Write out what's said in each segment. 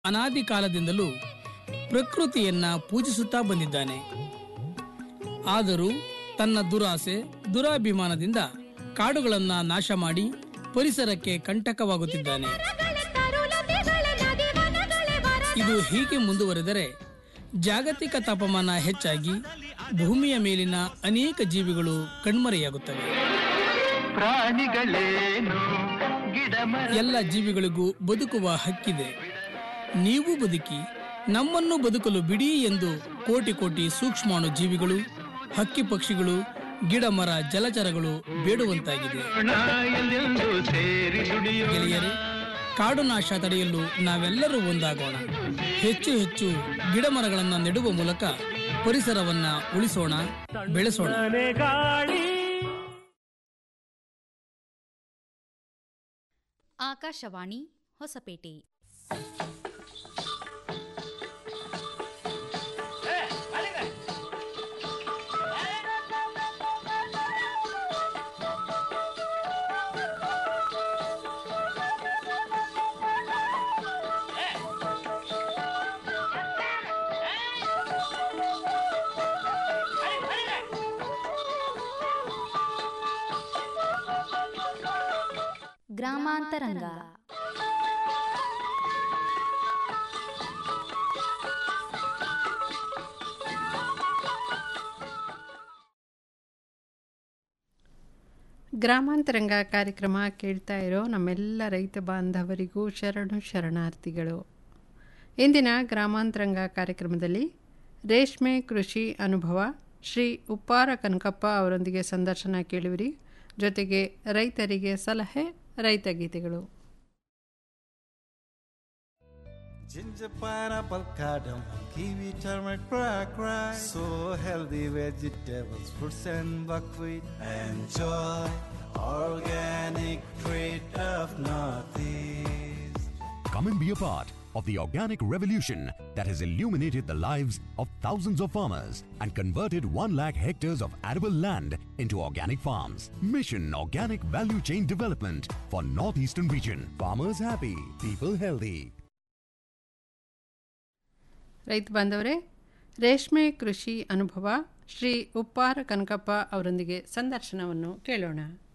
ಅನಾದಿ ಕಾಲದಿಂದಲೂ ಪ್ರಕೃತಿಯನ್ನ ಪೂಜಿಸುತ್ತಾ ಬಂದಿದ್ದಾನೆ ಆದರೂ ತನ್ನ ದುರಾಸೆ ದುರಾಭಿಮಾನದಿಂದ ಕಾಡುಗಳನ್ನ ನಾಶ ಮಾಡಿ ಪರಿಸರಕ್ಕೆ ಕಂಟಕವಾಗುತ್ತಿದ್ದಾನೆ ಇದು ಹೀಗೆ ಮುಂದುವರೆದರೆ ಜಾಗತಿಕ ತಾಪಮಾನ ಹೆಚ್ಚಾಗಿ ಭೂಮಿಯ ಮೇಲಿನ ಅನೇಕ ಜೀವಿಗಳು ಕಣ್ಮರೆಯಾಗುತ್ತವೆ ಪ್ರಾಣಿಗಳೇನು ಗಿಡ ಎಲ್ಲ ಜೀವಿಗಳಿಗೂ ಬದುಕುವ ಹಕ್ಕಿದೆ ನೀವು ಬದುಕಿ ನಮ್ಮನ್ನು ಬದುಕಲು ಬಿಡಿ ಎಂದು ಕೋಟಿ ಕೋಟಿ ಸೂಕ್ಷ್ಮಾಣು ಜೀವಿಗಳು ಹಕ್ಕಿ ಪಕ್ಷಿಗಳು ಗಿಡ ಮರ ಜಲಚರಗಳು ಬೇಡುವಂತಾಗಿದೆ ಎಲ್ಲೆಂದು ಸೇರಿ ದುಡಿಯೋಣ ಗೆಳೆಯರೇ ಕಾಡು ನಾಶ ತಡೆಯಲು ನಾವೆಲ್ಲರೂ ಒಂದಾಗೋಣ ಹೆಚ್ಚು ಹೆಚ್ಚು ಗಿಡ ಮರಗಳನ್ನು ನೆಡುವ ಮೂಲಕ ಪರಿಸರವನ್ನ ಉಳಿಸೋಣ ಬೆಳೆಸೋಣ ಆಕಾಶವಾಣಿ ಹೊಸಪೇಟೆ ಗ್ರಾಮಾಂತರಂಗ ಗ್ರಾಮಾಂತರಂಗ ಕಾರ್ಯಕ್ರಮ ಕೇಳ್ತಾ ಇರೋ ನಮ್ಮೆಲ್ಲ ರೈತ ಬಾಂಧವರಿಗೂ ಶರಣು ಶರಣಾರ್ಥಿಗಳು ಇಂದಿನ ಗ್ರಾಮಾಂತರಂಗ ಕಾರ್ಯಕ್ರಮದಲ್ಲಿ ರೇಷ್ಮೆ ಕೃಷಿ ಅನುಭವ ಶ್ರೀ ಉಪ್ಪಾರ ಕನಕಪ್ಪ ಅವರೊಂದಿಗೆ ಸಂದರ್ಶನ ಕೇಳುವಿರಿ ಜೊತೆಗೆ ರೈತರಿಗೆ ಸಲಹೆ ರೈತ ಗೀತೆಗಳು Ginger, pineapple, cardamom, kiwi, turmeric, black rice. So healthy vegetables, fruits and buckwheat. Enjoy organic treat of Northeast. Come and be a part of the organic revolution that has illuminated the lives of thousands of farmers and converted 1 lakh hectares of arable land into organic farms. Mission Organic Value Chain Development for Northeastern Region. Farmers happy, people healthy. ರೈತ ಬಾಂಧವರೇ ರೇಷ್ಮೆ ಕೃಷಿ ಅನುಭವ ಶ್ರೀ ಉಪ್ಪಾರ ಕನಕಪ್ಪ ಅವರೊಂದಿಗೆ ಸಂದರ್ಶನವನ್ನು ಕೇಳೋಣ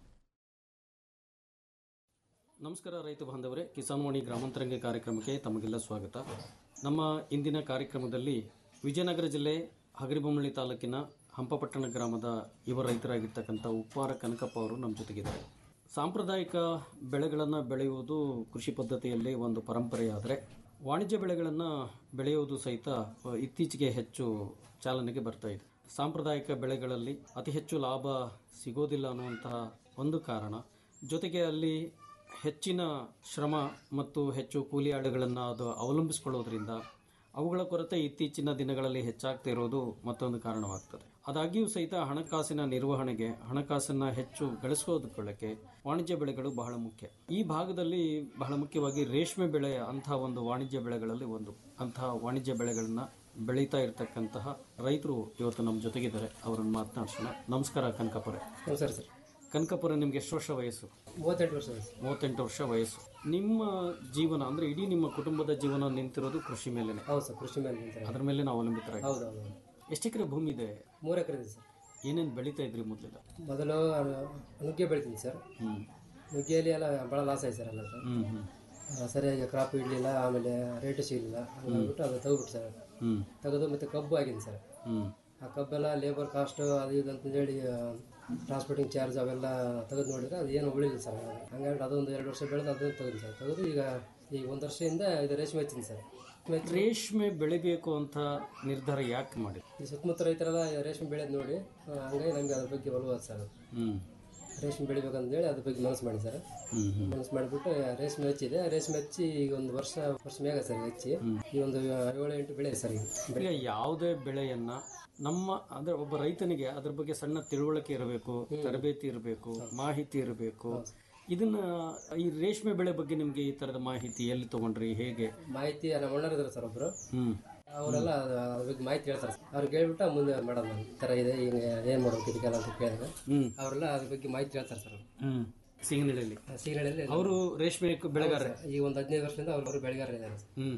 ನಮಸ್ಕಾರ ರೈತ ಬಾಂಧವರೇ ಕಿಸಾನ್ ವಾಣಿ ಗ್ರಾಮಾಂತರಂಗ ಕಾರ್ಯಕ್ರಮಕ್ಕೆ ತಮಗೆಲ್ಲ ಸ್ವಾಗತ ನಮ್ಮ ಇಂದಿನ ಕಾರ್ಯಕ್ರಮದಲ್ಲಿ ವಿಜಯನಗರ ಜಿಲ್ಲೆ ಹಗರಿಬೊಮ್ಮಳ್ಳಿ ತಾಲೂಕಿನ ಹಂಪಪಟ್ಟಣ ಗ್ರಾಮದ ಯುವ ರೈತರಾಗಿರ್ತಕ್ಕಂಥ ಉಪ್ಪಾರ ಕನಕಪ್ಪ ಅವರು ನಮ್ಮ ಜೊತೆಗಿದ್ದಾರೆ ಸಾಂಪ್ರದಾಯಿಕ ಬೆಳೆಗಳನ್ನು ಬೆಳೆಯುವುದು ಕೃಷಿ ಪದ್ಧತಿಯಲ್ಲಿ ಒಂದು ಪರಂಪರೆಯಾದರೆ ವಾಣಿಜ್ಯ ಬೆಳೆಗಳನ್ನು ಬೆಳೆಯುವುದು ಸಹಿತ ಅ, ಇತ್ತೀಚೆಗೆ ಹೆಚ್ಚು ಚಾಲನೆಗೆ ಬರ್ತಾ ಇದೆ ಸಾಂಪ್ರದಾಯಿಕ ಬೆಳೆಗಳಲ್ಲಿ ಅತಿ ಹೆಚ್ಚು ಲಾಭ ಸಿಗೋದಿಲ್ಲ ಅನ್ನುವಂತಹ ಒಂದು ಕಾರಣ ಜೊತೆಗೆ ಅಲ್ಲಿ ಹೆಚ್ಚಿನ ಶ್ರಮ ಮತ್ತು ಹೆಚ್ಚು ಕೂಲಿ ಆಳುಗಳನ್ನು ಅದು ಅವಲಂಬಿಸಿಕೊಳ್ಳೋದ್ರಿಂದ ಅವುಗಳ ಕೊರತೆ ಇತ್ತೀಚಿನ ದಿನಗಳಲ್ಲಿ ಹೆಚ್ಚಾಗ್ತಾ ಇರೋದು ಮತ್ತೊಂದು ಕಾರಣವಾಗ್ತದೆ ಆದಾಗ್ಯೂ ಸಹಿತ ಹಣಕಾಸಿನ ನಿರ್ವಹಣೆಗೆ ಹಣಕಾಸನ್ನ ಹೆಚ್ಚು ಗಳಿಸೋದಕ್ಕೆ ವಾಣಿಜ್ಯ ಬೆಳೆಗಳು ಬಹಳ ಮುಖ್ಯ ಈ ಭಾಗದಲ್ಲಿ ಬಹಳ ಮುಖ್ಯವಾಗಿ ರೇಷ್ಮೆ ಬೆಳೆ ಅಂತಹ ಒಂದು ವಾಣಿಜ್ಯ ಬೆಳೆಗಳಲ್ಲಿ ಒಂದು ಅಂತಹ ವಾಣಿಜ್ಯ ಬೆಳೆಗಳನ್ನ ಬೆಳೀತಾ ಇರತಕ್ಕಂತಹ ರೈತರು ಇವತ್ತು ನಮ್ಮ ಜೊತೆಗಿದ್ದಾರೆ ಅವರನ್ನು ಮಾತನಾಡ್ಸೋಣ ನಮಸ್ಕಾರ ಕನಕಪುರ ಸರ್ ಸರ್ ಕನಕಪುರ ನಿಮ್ಗೆ ಎಷ್ಟು ವರ್ಷ ವಯಸ್ಸು ಮೂವತ್ತೆಂಟು ವರ್ಷ ವಯಸ್ಸು ಮೂವತ್ತೆಂಟು ವರ್ಷ ವಯಸ್ಸು ನಿಮ್ಮ ಜೀವನ ಅಂದ್ರೆ ಇಡೀ ನಿಮ್ಮ ಕುಟುಂಬದ ಜೀವನ ನಿಂತಿರೋದು ಕೃಷಿ ಮೇಲೆನೆ ಹೌದು ಸರ್ ಕೃಷಿ ಮೇಲೆ ನಿಂತಾರೆ ಅದ್ರ ಮೇಲೆ ನಾವು ಅವಲಂಬಿತರಾಗಿ ಹೌದು ಹೌದು ಹೌದು. ಎಷ್ಟು ಎಕರೆ ಭೂಮಿ ಇದೆ ಮೂರು ಎಕರೆ ಇದೆ ಸರ್ ಏನೇನು ಬೆಳೀತಾ ಇದ್ರಿ ಮೊದಲಿಲ್ಲ ಮೊದಲು ಆ, ನುಗ್ಗೆ ಬೆಳಿತೀನಿ ಸರ್ ಹ್ಮ್ ನುಗ್ಗೆಯಲ್ಲಿ ಎಲ್ಲ ಭಾಳ ಲಾಸ್ ಆಯ್ತು ಸರ್ ಎಲ್ಲ ಸರ್. ಹ್ಮ್ ಹ್ಮ್ ಆ, ಸರಿಯಾಗಿ ಕ್ರಾಪ್ ಇಡಲಿಲ್ಲ ಆಮೇಲೆ ರೇಟ್ ಸಿಗಲಿಲ್ಲ ಹಂಗಾಗ್ಬಿಟ್ಟು ಅದು ತೆಗೆದ್ಬಿಟ್ಟು ಸರ್ ಹ್ಮ್ ತೆಗೆದು ಮತ್ತೆ ಕಬ್ಬು ಆಗಿದೆ ಸರ್ ಹ್ಮ್ ಆ ಕಬ್ಬೆಲ್ಲ ಲೇಬರ್ ಕಾಸ್ಟ್ ಅದು ಇದು ಅಂತಂದೇಳಿ ಟ್ರಾನ್ಸ್ಪೋರ್ಟಿಂಗ್ ಚಾರ್ಜ್ ಅವೆಲ್ಲ ತೆಗೆದು ನೋಡಿದ್ರೆ ಅದು ಏನು ಉಳಿಲ್ಲ ಸರ್ ಹಂಗಾಗಿ ಅದೊಂದು ಎರಡು ವರ್ಷ ಬೆಳೆದು ಅದನ್ನು ತೆಗೆದು ಸರ್ ತೆಗೆದು ಈಗ ಈ ಒಂದು ವರ್ಷದಿಂದ ಇದು ರೇಷ್ಮೆ ಹಚ್ಚಿನಿ ಸರ್ ರೇಷ್ಮೆ ರೇಷ್ಮೆ ಬೆಳಿಬೇಕು ಅಂತ ನಿರ್ಧಾರ ಯಾಕೆ ಮಾಡಿ ಈ ಸುತ್ತಮುತ್ತ ರೈತರೆಲ್ಲ ರೇಷ್ಮೆ ಬೆಳೆದು ನೋಡಿ ಆ, ಹಂಗಾಗಿ ನಮಗೆ ಅದ್ರ ಬಗ್ಗೆ ಒಲವು ಸರ್ ಅದು. ಹ್ಮ್ ರೇಷ್ಮೆ ಬೆಳಿಬೇಕಂತೇಳಿ ಅದ್ರ ಬಗ್ಗೆ ಮನಸ್ಸು ಮಾಡಿ ಸರ್ ಹ್ಮ್ ಹ್ಮ್ ಮನಸ್ಸು ಮಾಡಿಬಿಟ್ಟು ರೇಷ್ಮೆ ಹಚ್ಚಿದೆ ರೇಷ್ಮೆ ಹಚ್ಚಿ ಈಗ ಒಂದು ವರ್ಷ ವರ್ಷ ಮೇಗ ಸರ್ ಹಚ್ಚಿ ಈ ಒಂದು ಏಳು ಎಂಟು ಬೆಳೆ ಸರ್ ಈಗ ಈಗ ಯಾವುದೇ ಬೆಳೆಯನ್ನ ನಮ್ಮ ಅಂದ್ರೆ ಒಬ್ಬ ರೈತನಿಗೆ ಅದ್ರ ಬಗ್ಗೆ ಸಣ್ಣ ತಿಳುವಳಿಕೆ ಇರಬೇಕು ತರಬೇತಿ ಇರಬೇಕು ಮಾಹಿತಿ ಇರಬೇಕು ಇದನ್ನ ಈ ರೇಷ್ಮೆ ಬೆಳೆ ಬಗ್ಗೆ ನಿಮ್ಗೆ ಈ ತರದ ಮಾಹಿತಿ ಎಲ್ಲಿ ತಗೊಂಡ್ರಿ ಹೇಗೆ ಮಾಹಿತಿ ನಮ್ಮ ಅಣ್ಣರು ಇದ್ದಾರೆ ಸರ್ ಒಬ್ರು ಹ್ಮ್ ಅವರೆಲ್ಲ ಅದ್ರ ಬಗ್ಗೆ ಮಾಹಿತಿ ಹೇಳ್ತಾರೆ ಸರ್ ಅವ್ರಿಗೆ ಹೇಳ್ಬಿಟ್ಟು ಮುಂದೆ ಮಾಡೋದು ನಾನು ಈ ಥರ ಇದೆ ಹಿಂಗೆ ಏನು ಮಾಡ್ಬೇಕು ಇದಕ್ಕೆಲ್ಲ ಅಂತ ಕೇಳಿದ್ರೆ ಹ್ಮ್ ಅವರೆಲ್ಲ ಅದ್ರ ಬಗ್ಗೆ ಮಾಹಿತಿ ಹೇಳ್ತಾರೆ ಸರ್ ಹ್ಮ್ ಸಿಂಗನಹಳ್ಳಿ ಸೀಗಣಲ್ಲಿ ಅವರು ರೇಷ್ಮೆ ಬೆಳೆಗಾರ ಈ ಒಂದು ಹದಿನೈದು ವರ್ಷದಿಂದ ಅವರು ಬೆಳೆಗಾರ ಇದ್ದಾರೆ ಸರ್ ಹ್ಮ್ ಹ್ಮ್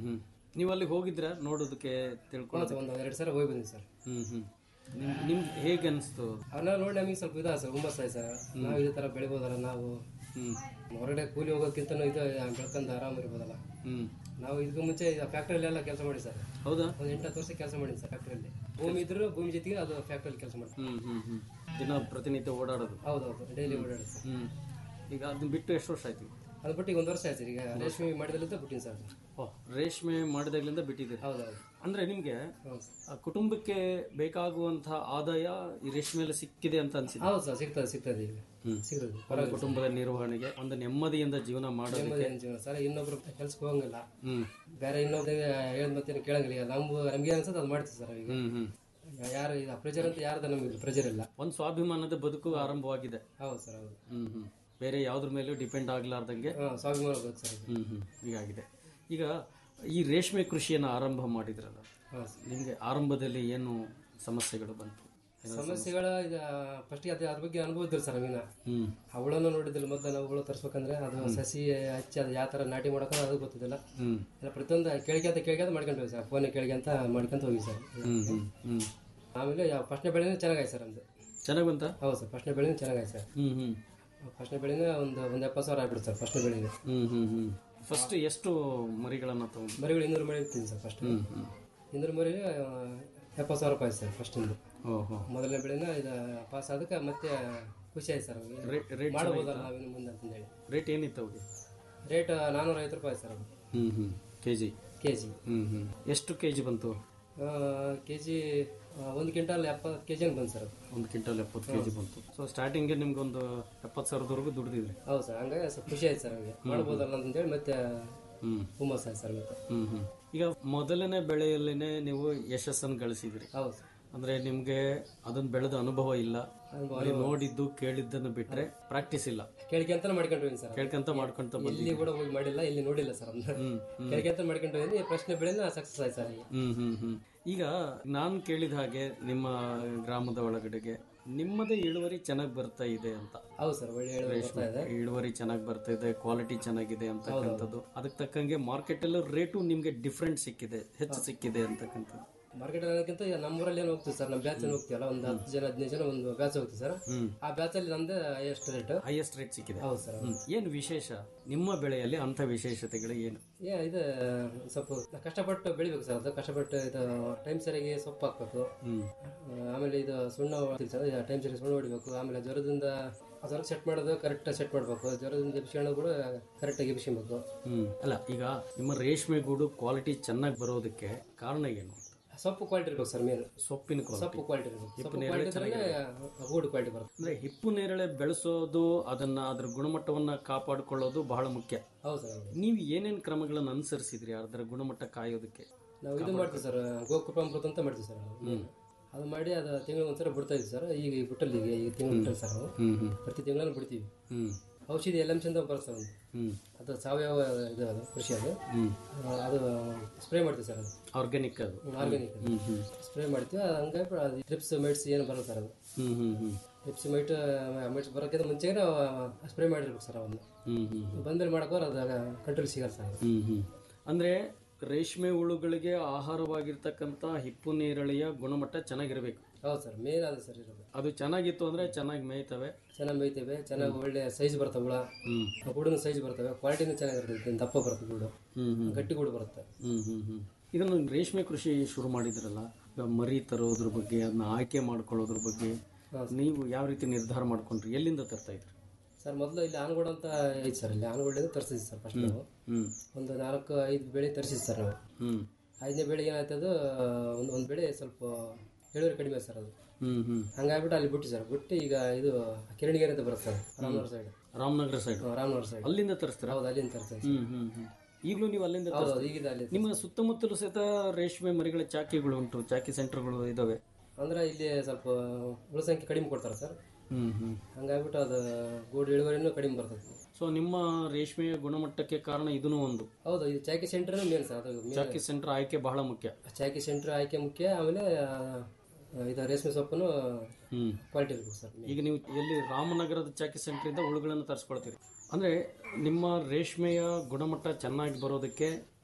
ನೀವು ಅಲ್ಲಿ ಹೋಗಿದ್ರ ನೋಡೋದಕ್ಕೆ ತಿಳ್ಕೊಳ್ಳೋದು ಒಂದು ಎರಡು ಸಲ ಹೋಗಿ ಬಂದಿವಿ ಸರ್ ಹ್ಮ್ ಹ್ಮ್ ನಿಮ್ ನಿಮ್ಗೆ ಹೇಗೆ ಅನಿಸ್ತು ಅವನ್ನ ನೋಡಿ ನಮಗೆ ಸ್ವಲ್ಪ ಇದ ಸರ್ ಹುಮ್ಮಸ್ ಆಯ್ತು ಸರ್ ನಾವು ಇದೇ ಥರ ಬೆಳಿಬೋದಲ್ಲ ನಾವು ಹ್ಮ್ ಹೊರಗಡೆ ಕೂಲಿ ಹೋಗೋಕ್ಕಿಂತ ಇದು ಬೆಳ್ಕೊಂಡು ಆರಾಮ್ ಇರ್ಬೋದಲ್ಲ ಹ್ಮ್ ನಾವು ಇದಕ್ಕೂ ಮುಂಚೆ ಫ್ಯಾಕ್ಟ್ರಿಯಲ್ಲಿ ಎಲ್ಲ ಕೆಲಸ ಮಾಡಿ ಸರ್ ಹೌದಾ ಒಂದು ಎಂಟು ಹತ್ತು ವರ್ಷ ಕೆಲಸ ಮಾಡಿದ್ವಿ ಸರ್ ಫ್ಯಾಕ್ಟ್ರಿಯಲ್ಲಿ ಭೂಮಿ ಇದ್ರು ಭೂಮಿ ಜೊತೆಗೆ ಅದು ಫ್ಯಾಕ್ಟ್ರಿಯಲ್ಲಿ ಕೆಲಸ ಮಾಡ್ತೀವಿ ಹ್ಮ್ ಹ್ಮ್ ಹ್ಮ್ ದಿನ ಪ್ರತಿನಿತ್ಯ ಓಡಾಡೋದು ಹೌದೌದು ಡೈಲಿ ಓಡಾಡಿ ಸರ್ ಹ್ಮ್ ಈಗ ಅದನ್ನ ಬಿಟ್ಟು ಎಷ್ಟು ವರ್ಷ ಆಯ್ತು ಅದು ಬಿಟ್ಟು ಈಗ ಒಂದು ವರ್ಷ ಆಯ್ತು ಸರ್ ಈಗ ರೇಷ್ಮೆ ಮಾಡಿದಲ್ಲಿದ್ದ ಬಿಟ್ಟಿನಿ ಸರ್ ಓ ರೇಷ್ಮೆ ಮಾಡಿದಾಗ್ಲಿಂದ ಬಿಟ್ಟಿದ್ದೀರಿ ಹೌದೌದು ಅಂದ್ರೆ ನಿಮ್ಗೆ ಹೌದು ಆ ಕುಟುಂಬಕ್ಕೆ ಬೇಕಾಗುವಂತಹ ಆದಾಯ ಈ ರೇಷ್ಮೆಯಲ್ಲಿ ಸಿಕ್ಕಿದೆ ಅಂತ ಅನ್ಸಿದೆ ಹೌದು ಸರ್ ಸಿಗ್ತದೆ ಸಿಗ್ತದೆ ಈಗ ಹ್ಮ್. ಸಿಗ್ತದೆ ಒಂದು ಕುಟುಂಬದ ನಿರ್ವಹಣೆಗೆ ಒಂದು ನೆಮ್ಮದಿಯಿಂದ ಜೀವನ ಮಾಡೋದಕ್ಕೆ ನೆಮ್ಮದಿ ಏನ್ ಜೀವನ ಸರ್ ಇನ್ನೊಬ್ರು ಕೆಲ್ಸಕ್ಕೆ ಹೋಗಂಗಿಲ್ಲ ಹ್ಮ್ ಬೇರೆ ಇನ್ನೊಬ್ರಿಗೆ ಹೇಳಿದ ಮತ್ತೆ ಕೇಳಂಗಿಲ್ಲ ಈಗ ನಮ್ಗೆ ನಮ್ಗೆ ಅನ್ಸುತ್ತೆ ಅದು ಮಾಡ್ತೀವಿ ಸರ್ ಈಗ ಹ್ಮ್ ಹ್ಮ್ ಯಾರು ಇದು ಪ್ರೆಜರ್ ಅಂತ ಯಾರ್ದು ನಮಗೆ ಪ್ರೆಜರ್ ಇಲ್ಲ ಒಂದು ಸ್ವಾಭಿಮಾನದ ಬದುಕು ಆರಂಭವಾಗಿದೆ ಹೌದು ಸರ್ ಹೌದು ಹ್ಮ್ ಹ್ಮ್ ಬೇರೆ ಯಾವ್ದ್ರ ಮೇಲೂ ಡಿಪೆಂಡ್ ಆಗ್ಲಾರ್ದಂಗೆ ಹಾಂ ಸ್ವಾಭಿಮಾನ ಬೇಕು ಸರ್ ಇದು ಹ್ಮ್ ಹ್ಮ್ ಹೀಗಾಗಿದೆ ಈಗ ಈ ರೇಷ್ಮೆ ಕೃಷಿಯನ್ನು ಆರಂಭ ಮಾಡಿದ್ರಲ್ಲ ಹಾಂ ಸರ್ ನಿಮ್ಗೆ ಆರಂಭದಲ್ಲಿ ಏನು ಸಮಸ್ಯೆಗಳು ಬಂತು ಸಮಸ್ಯೆಗಳ ಇದು ಫಸ್ಟಿಗೆ ಅದು ಅದ್ರ ಬಗ್ಗೆ ಅನುಭವ ಇದ್ದಿಲ್ಲ ಸರ್ ನಮಗಿನ ಹ್ಮ್ ಆ ಹುಳನ ನೋಡಿದ್ದಿಲ್ಲ ಮೊದಲು ನಾವು ಹುಳ ತರಿಸ್ಬೇಕಂದ್ರೆ ಅದು ಸಸಿ ಹಚ್ಚಿ ಅದು ಯಾವ ಥರ ನಾಟಿ ಮಾಡೋಕೆ ಅದು ಗೊತ್ತಿದ್ದಿಲ್ಲ ಹ್ಮ್ ಎಲ್ಲ ಪ್ರತಿಯೊಂದು ಕೇಳಿಕೆಂತ ಕೇಳಿಕೆಂತ ಮಾಡ್ಕೊಂಡು ಹೋಗಿ ಸರ್ ಫೋನ್ ಕೇಳಿಕೆಂತ ಮಾಡ್ಕೊಂತ ಹೋಗಿ ಸರ್ ಹ್ಮ್ ಹ್ಮ್ ಹ್ಮ್ ಆಮೇಲೆ ಯಾವ ಫಸ್ಟ್ನೇ ಬೆಳೆನೇ ಚೆನ್ನಾಗಾಯ್ತು ಸರ್ ನಮ್ದು ಚೆನ್ನಾಗ್ ಬಂತ ಹೌದು ಸರ್ ಫಸ್ಟ್ನೇ ಬೆಳೆನೇ ಚೆನ್ನಾಗಾಯ್ತು ಸರ್ ಹ್ಮ್ ಹ್ಮ್ ಫಸ್ಟ್ನೇ ಬೆಳೆನೇ ಒಂದು ಒಂದು ಎಪ್ಪತ್ತು ಸಾವಿರ ಆಗ್ಬಿಡುತ್ತೆ ಸರ್ ಫಸ್ಟ್ನೇ ಬೆಳೆಗೆ ಹ್ಮ್ ಹ್ಮ್ ಹ್ಮ್ ಫಸ್ಟ್ ಎಷ್ಟು ಮರಿಗಳನ್ನ ತಗೊಂಡು ಮರಿಗಳು ಇನ್ನೂರು ಮರಿ ಇರ್ತೀನಿ ಸರ್ ಫಸ್ಟ್ ಹ್ಮ್ ಹ್ಮ್ ಇನ್ನೂರು ಮರಿ ಎಪ್ಪತ್ತು ಸಾವಿರ ರೂಪಾಯಿ ಸರ್ ಫಸ್ಟಿಂದು ಓಹೋ ಮೊದಲನೇ ಬೆಳೆನ ಇದು ಪಾಸ್ ಅದಕ್ಕೆ ಮತ್ತೆ ಖುಷಿ ಆಯ್ತು ಸರ್ ಅವ್ರಿಗೆ ರೇಟ್ ರೇಟ್ ಮಾಡ್ಬೋದಲ್ಲ ನಾವಿನ್ನು ಮುಂದೆ ಅಂತಂದೇಳಿ ರೇಟ್ ಏನಿತ್ತು ಅವ್ರಿಗೆ ರೇಟ್ ನಾನ್ನೂರ ಐವತ್ತು ರೂಪಾಯಿ ಸರ್ ಅದು ಹ್ಮ್ ಹ್ಮ್ ಕೆ ಜಿ ಕೆ ಜಿ ಹ್ಮ್ ಹ್ಮ್ ಎಷ್ಟು ಕೆ ಜಿ ಬಂತು ಕೆ ಜಿ ಒಂದು ಕ್ವಿಂಟಲ್ ಎಪ್ಪತ್ತು ಕೆ ಜಿ ಹಂಗೆ ಬಂದು ಸರ್ ಅದು ಒಂದು ಕ್ವಿಂಟಲ್ ಎಪ್ಪತ್ತು ಕೆ ಜಿ ಬಂತು ಸೊ ಸ್ಟಾರ್ಟಿಂಗ್ಗೆ ನಿಮ್ಗೊಂದು ಎಪ್ಪತ್ತು ಸಾವಿರದವರೆಗೂ ದುಡ್ದಿದ್ರಿ ಹೌದು ಸರ್ ಹಂಗಾಗಿ ಸ್ವಲ್ಪ ಖುಷಿ ಆಯ್ತು ಸರ್ ನಮಗೆ ಮಾಡ್ಬೋದಲ್ಲ ಅಂತಂದೇಳಿ ಮತ್ತೆ ಹ್ಮ್ ಹುಮ್ಮಸ್ ಆಯ್ತು ಸರ್ ಮತ್ತೆ ಹ್ಮ್ ಹ್ಮ್ ಈಗ ಮೊದಲನೇ ಬೆಳೆಯಲ್ಲೇನೆ ನೀವು ಯಶಸ್ಸನ್ನು ಗಳಿಸಿದ್ರಿ ಹೌದು ಸರ್ ಅಂದ್ರೆ ನಿಮ್ಗೆ ಅದನ್ನ ಬೆಳೆದ ಅನುಭವ ಇಲ್ಲ ಬರೀ ನೋಡಿದ್ದು ಕೇಳಿದ್ದನ್ನು ಬಿಟ್ರೆ ಪ್ರಾಕ್ಟೀಸ್ ಇಲ್ಲ ಕೇಳಿಕೆ ಅಂತ ಮಾಡ್ಕೊಂಡು ಹೋಗಿ ಸರ್ ಕೇಳ್ಕೊಂತ ಮಾಡ್ಕೊಂತ ಬಂದಿ ಇಲ್ಲಿ ಕೂಡ ಹೋಗಿ ಮಾಡಿಲ್ಲ ಇಲ್ಲಿ ನೋಡಿಲ್ಲ ಸರ್ ಅದನ್ನ ಕೇಳಿಕೆ ಅಂತ ಮಾಡ್ಕೊಂಡು ಹೋಗಿ ಪ್ರಶ್ನೆ ಬೆಳೆನ ಸಕ್ಸಸ್ ಆಯ್ತು ಸರ್ ಈಗ ಹ್ಮ್ ಹ್ಮ್ ಹ್ಮ್ ಈಗ ನಾನು ಕೇಳಿದ ಹಾಗೆ ನಿಮ್ಮ ಗ್ರಾಮದ ಒಳಗಡೆಗೆ ನಿಮ್ಮದೇ ಇಳುವರಿ ಚೆನ್ನಾಗಿ ಬರ್ತಾ ಇದೆ ಅಂತ ಹೌದು ಸರ್ ಒಳ್ಳೆ ಹೇಳುವ ಬರ್ತಾ ಇದೆ ಇಳುವರಿ ಚೆನ್ನಾಗಿ ಬರ್ತಾ ಇದೆ ಕ್ವಾಲಿಟಿ ಚೆನ್ನಾಗಿದೆ ಅಂತಕ್ಕಂಥದ್ದು ಅದಕ್ಕೆ ತಕ್ಕಂಗೆ ಮಾರ್ಕೆಟ್ ಅಲ್ಲೂ ರೇಟು ನಿಮ್ಗೆ ಡಿಫ್ರೆಂಟ್ ಸಿಕ್ಕಿದೆ ಹೆಚ್ಚು ಸಿಕ್ಕಿದೆ ಅಂತಕ್ಕಂಥದ್ದು ಮಾರ್ಕೆಟ್ ಅನ್ನೋದಕ್ಕಿಂತ ನಮ್ಮೂರಲ್ಲಿ ಏನು ಹೋಗ್ತೀವಿ ಸರ್ ನಮ್ಮ ಬ್ಯಾಚ್ ಹೋಗ್ತೀವಲ್ಲ ಒಂದು ಹತ್ತು ಜನ ಹದಿನೈದು ಜನ ಒಂದು ಬ್ಯಾಚ್ ಹೋಗ್ತೀವಿ ಸರ್ ಹ್ಮ್ ಆ ಬ್ಯಾಚ್ ಅಲ್ಲಿ ನಮ್ದು ಎಷ್ಟು ರೇಟ್ ಹೈಯೆಸ್ಟ್ ರೇಟ್ ಸಿಕ್ಕಿದೆ ಹೌದು ಸರ್ ಹ್ಮ್. ಏನು ವಿಶೇಷ ನಿಮ್ಮ ಬೆಳೆಯಲ್ಲಿ ಅಂಥ ವಿಶೇಷತೆಗಳು ಏನು ಏ ಇದು ಸ್ವಲ್ಪ ಕಷ್ಟಪಟ್ಟು ಬೆಳಿಬೇಕು ಸರ್ ಅದು ಕಷ್ಟಪಟ್ಟು ಇದು ಟೈಮ್ ಸರಿಯಾಗಿ ಸೊಪ್ಪು ಹಾಕ್ಬೇಕು ಹ್ಮ್ ಆ, ಆಮೇಲೆ ಇದು ಸುಣ್ಣ ಹೊಡಿತೀವಿ ಸರ್ ಟೈಮ್ ಸರಿ ಸುಣ್ಣ ಹೊಡಿಬೇಕು ಆಮೇಲೆ ಜ್ವರದಿಂದ ಜ್ವರ ಸೆಟ್ ಮಾಡೋದು ಕರೆಕ್ಟ್ ಸೆಟ್ ಮಾಡಬೇಕು ಜ್ವರದಿಂದ ಎಬ್ಸ್ಕೊಳ್ಳೋದು ಕೂಡ ಕರೆಕ್ಟಾಗಿ ಎಬ್ಸ್ಕೊಬೇಕು ಹ್ಮ್ ಅಲ್ಲ ಈಗ ನಿಮ್ಮ ರೇಷ್ಮೆ ಗೂಡು ಕ್ವಾಲಿಟಿ ಚೆನ್ನಾಗಿ ಬರೋದಕ್ಕೆ ಕಾರಣ ಏನು ಸೊಪ್ಪು ಕ್ವಾಲಿಟಿ ಇರ್ಬೇಕು ಸರ್ ಮೇನ್ ಸೊಪ್ಪಿನ ಕ್ವಾಲಿಟಿ ಸೊಪ್ಪು ಕ್ವಾಲಿಟಿ ಇರಬೇಕು ಸೊಪ್ಪು ಕ್ವಾಲಿಟಿ ಇದ್ರೆ ಗೂಡು ಕ್ವಾಲಿಟಿ ಬರುತ್ತೆ ಅಂದ್ರೆ ಹಿಪ್ಪು ನೇರಳೆ ಬೆಳೆಸೋದು ಅದನ್ನ ಅದ್ರ ಗುಣಮಟ್ಟವನ್ನ ಕಾಪಾಡಿಕೊಳ್ಳೋದು ಬಹಳ ಮುಖ್ಯ ಹೌದು ಸರ್ ಹೌದು ನೀವು ಏನೇನ್ ಕ್ರಮಗಳನ್ನು ಅನುಸರಿಸಿದ್ರಿ ಅದರ ಗುಣಮಟ್ಟ ಕಾಯೋದಕ್ಕೆ ನಾವು ಇದು ಮಾಡ್ತೀವಿ ಸರ್ ಗೋಕೃಪಾಮೃತ ಅಂತ ಮಾಡ್ತೀವಿ ಸರ್ ನಾವು ಅದು ಮಾಡಿ ಅದು ತಿಂಗಳು ಒಂದ್ಸಲ ಬಿಡ್ತಾ ಇದ್ವಿ ಸರ್ ಈಗ ಈ ಬಿಟ್ಟಲ್ಲಿ ಈಗ ಈಗ ತಿಂಗಳು ಬಿಟ್ಟಲ್ಲಿ ಸರ್ ನಾವು ಹ್ಮ್ ಹ್ಮ್ ಪ್ರತಿ ತಿಂಗಳನ್ನು ಬಿಡ್ತೀವಿ ಹ್ಮ್ ಔಷಧಿ ಎಲ್ ಎಮ್ ಚಂದ ಬರುತ್ತೆ ಸರ್ ಒಂದು ಹ್ಮ್ ಅದು ಸಾವಯವ ಇದು ಅದು ಕೃಷಿ ಅದು ಹ್ಮ್ ಆ, ಅದು ಸ್ಪ್ರೇ ಮಾಡ್ತೀವಿ ಸರ್ ಅದು ಆರ್ಗ್ಯಾನಿಕ್ ಅದು ಆರ್ಗ್ಯಾನಿಕ್ ಹ್ಮ್ ಹ್ಮ್ ಸ್ಪ್ರೇ ಮಾಡ್ತೀವಿ ಅದು ಹಂಗಾಗಿ ಅದು ಟ್ರಿಪ್ಸ್ ಮೈಟ್ಸ್ ಏನು ಬರಲ್ಲ ಸರ್ ಅದು ಹ್ಮ್ ಹ್ಮ್ ಹ್ಮ್ ಟ್ರಿಪ್ಸ್ ಮೈಟ್ ಮೈಟ್ಸ್ ಬರೋಕ್ಕಿಂತ ಮುಂಚೆ ಸ್ಪ್ರೇ ಮಾಡಿರ್ಬೇಕು ಸರ್ ಅವನ್ನ ಹ್ಮ್ ಹ್ಮ್ ಬಂದ್ಮೇಲೆ ಮಾಡೋಕೋರು ಅದು ಕಂಟ್ರೋಲ್ ಸಿಗಲ್ಲ ಸರ್ ಅದು. ಹ್ಮ್ ಹ್ಮ್ ಅಂದ್ರೆ ರೇಷ್ಮೆ ಹುಳುಗಳಿಗೆ ಆಹಾರವಾಗಿರ್ತಕ್ಕಂಥ ಹಿಪ್ಪು ನೇರಳೆಯ ಗುಣಮಟ್ಟ ಚೆನ್ನಾಗಿರ್ಬೇಕು ಹೌದು ಸರ್ ಮೇನ್ ಅದು ಸರ್ ಇರೋದು ಅದು ಚೆನ್ನಾಗಿತ್ತು ಅಂದ್ರೆ ಚೆನ್ನಾಗಿ ಮೇಯ್ತವೆ ಚೆನ್ನಾಗಿ ಮೇಯ್ತೇವೆ ಚೆನ್ನಾಗಿ ಒಳ್ಳೆ ಸೈಜ್ ಬರ್ತವೆ ಹುಳ ಹ್ಮ್ ಗೂಡಿನ ಸೈಜ್ ಬರ್ತವೆ ಕ್ವಾಲಿಟಿನೂ ಚೆನ್ನಾಗಿರ್ತೈತೆ ದಪ್ಪ ಬರುತ್ತೆ ಗೂಡು ಹ್ಮ್ ಹ್ಮ್ ಗಟ್ಟಿ ಗೂಡು ಬರುತ್ತೆ ಹ್ಮ್ ಹ್ಮ್ ಹ್ಮ್ ಇದನ್ನು ರೇಷ್ಮೆ ಕೃಷಿ ಶುರು ಮಾಡಿದ್ರಲ್ಲ ಈಗ ಮರಿ ತರೋದ್ರ ಬಗ್ಗೆ ಅದನ್ನ ಆಯ್ಕೆ ಮಾಡ್ಕೊಳ್ಳೋದ್ರ ಬಗ್ಗೆ ನೀವು ಯಾವ ರೀತಿ ನಿರ್ಧಾರ ಮಾಡ್ಕೊಂಡ್ರಿ ಎಲ್ಲಿಂದ ತರ್ತಾ ಇದ್ರಿ ಸರ್ ಮೊದಲು ಇಲ್ಲಿ ಆನಗೋಡು ಅಂತ ಐತೆ ಸರ್ ಇಲ್ಲಿ ಆನಗೋಡಿಂದ ತರಿಸಿದ್ವಿ ಸರ್ ಫಸ್ಟ್ ನಾವು ಹ್ಮ್ ಒಂದು ನಾಲ್ಕು ಐದು ಬೆಳೆ ತರಿಸಿದ್ವಿ ಸರ್ ನಾವು ಹ್ಮ್ ಐದನೇ ಬೆಳೆ ಏನಾಯ್ತದು ಒಂದು ಒಂದು ಬೆಳೆ ಸ್ವಲ್ಪ ಇಳುವರಿ ಕಡಿಮೆ ಸರ್ ಅದು ಹ್ಮ್ ಹ್ಮ್ ಹಂಗಾಗ್ಬಿಟ್ಟು ಅಲ್ಲಿ ಬಿಟ್ಟು ಸರ್ ಬಿಟ್ಟು ಈಗ ಇದು ಕಿರಣಿಗೆರೆ ಅಂತ ಬರುತ್ತೆ sir Ramanagara side Ramanagara side Ramanagara side ಅಲ್ಲಿಂದ ತರಿಸ್ತೀರಾ ಹೌದು ಅಲ್ಲಿಂದ ತರ್ತೀವಿ ಹ್ಮ್ ಹ್ಮ್ ಹ್ಮ್ ಈಗಲೂ ನೀವು ಅಲ್ಲಿಂದ ಹೌದು ತರಿಸ್ತೀರಾ? ಈಗಿದೆ ಅಲ್ಲಿ ನಿಮ್ಮ ಸುತ್ತಮುತ್ತಲು ಸಹಿತ ರೇಷ್ಮೆ ಮರಿಗಳ ಚಾಕಿಗಳು ಉಂಟು ಚಾಕಿ ಸೆಂಟರ್ಗಳು ಇದಾವೆ ಅಂದ್ರೆ ಇಲ್ಲಿ ಸ್ವಲ್ಪ ಹುಳ ಸಂಖ್ಯೆ ಕಡಿಮೆ ಕೊಡ್ತಾರೆ ಸರ್ ಹ್ಮ್ ಹ್ಮ್ ಹಂಗಾಗ್ಬಿಟ್ಟು ಅದು ಗೂಡು ಇಳುವರಿನೂ ಕಡಿಮೆ ಬರ್ತದೆ ಸೊ ನಿಮ್ಮ ರೇಷ್ಮೆಯ ಗುಣಮಟ್ಟಕ್ಕೆ ಕಾರಣ ಇದೂ ಒಂದು ಹೌದು ಇದು ಚಾಕಿ ಸೆಂಟರ್ ಮೇನ್ ಸರ್ ಅದು main. ಚಾಕಿ ಸೆಂಟರ್ ಆಯ್ಕೆ ಬಹಳ ಮುಖ್ಯ ಚಾಕಿ ಸೆಂಟರ್ ಆಯ್ಕೆ ಮುಖ್ಯ ಆಮೇಲೆ ಆ, ಇದು ರೇಷ್ಮೆ ಸೊಪ್ಪನ್ನು ಹ್ಮ್ ಕ್ವಾಲಿಟಿ ಇರ್ಬೇಕು ಸರ್ ಈಗ ನೀವು ಎಲ್ಲಿ ರಾಮನಗರದ ಚಾಕಿ ಸೆಂಟರ್ ಇಂದ ಹುಳುಗಳನ್ನು ತರಿಸ್ಕೊಳ್ತೀರಿ ಅಂದ್ರೆ ನಿಮ್ಮ ರೇಷ್ಮೆಯ ಗುಣಮಟ್ಟ ಚೆನ್ನಾಗಿ ಬರೋದಕ್ಕೆ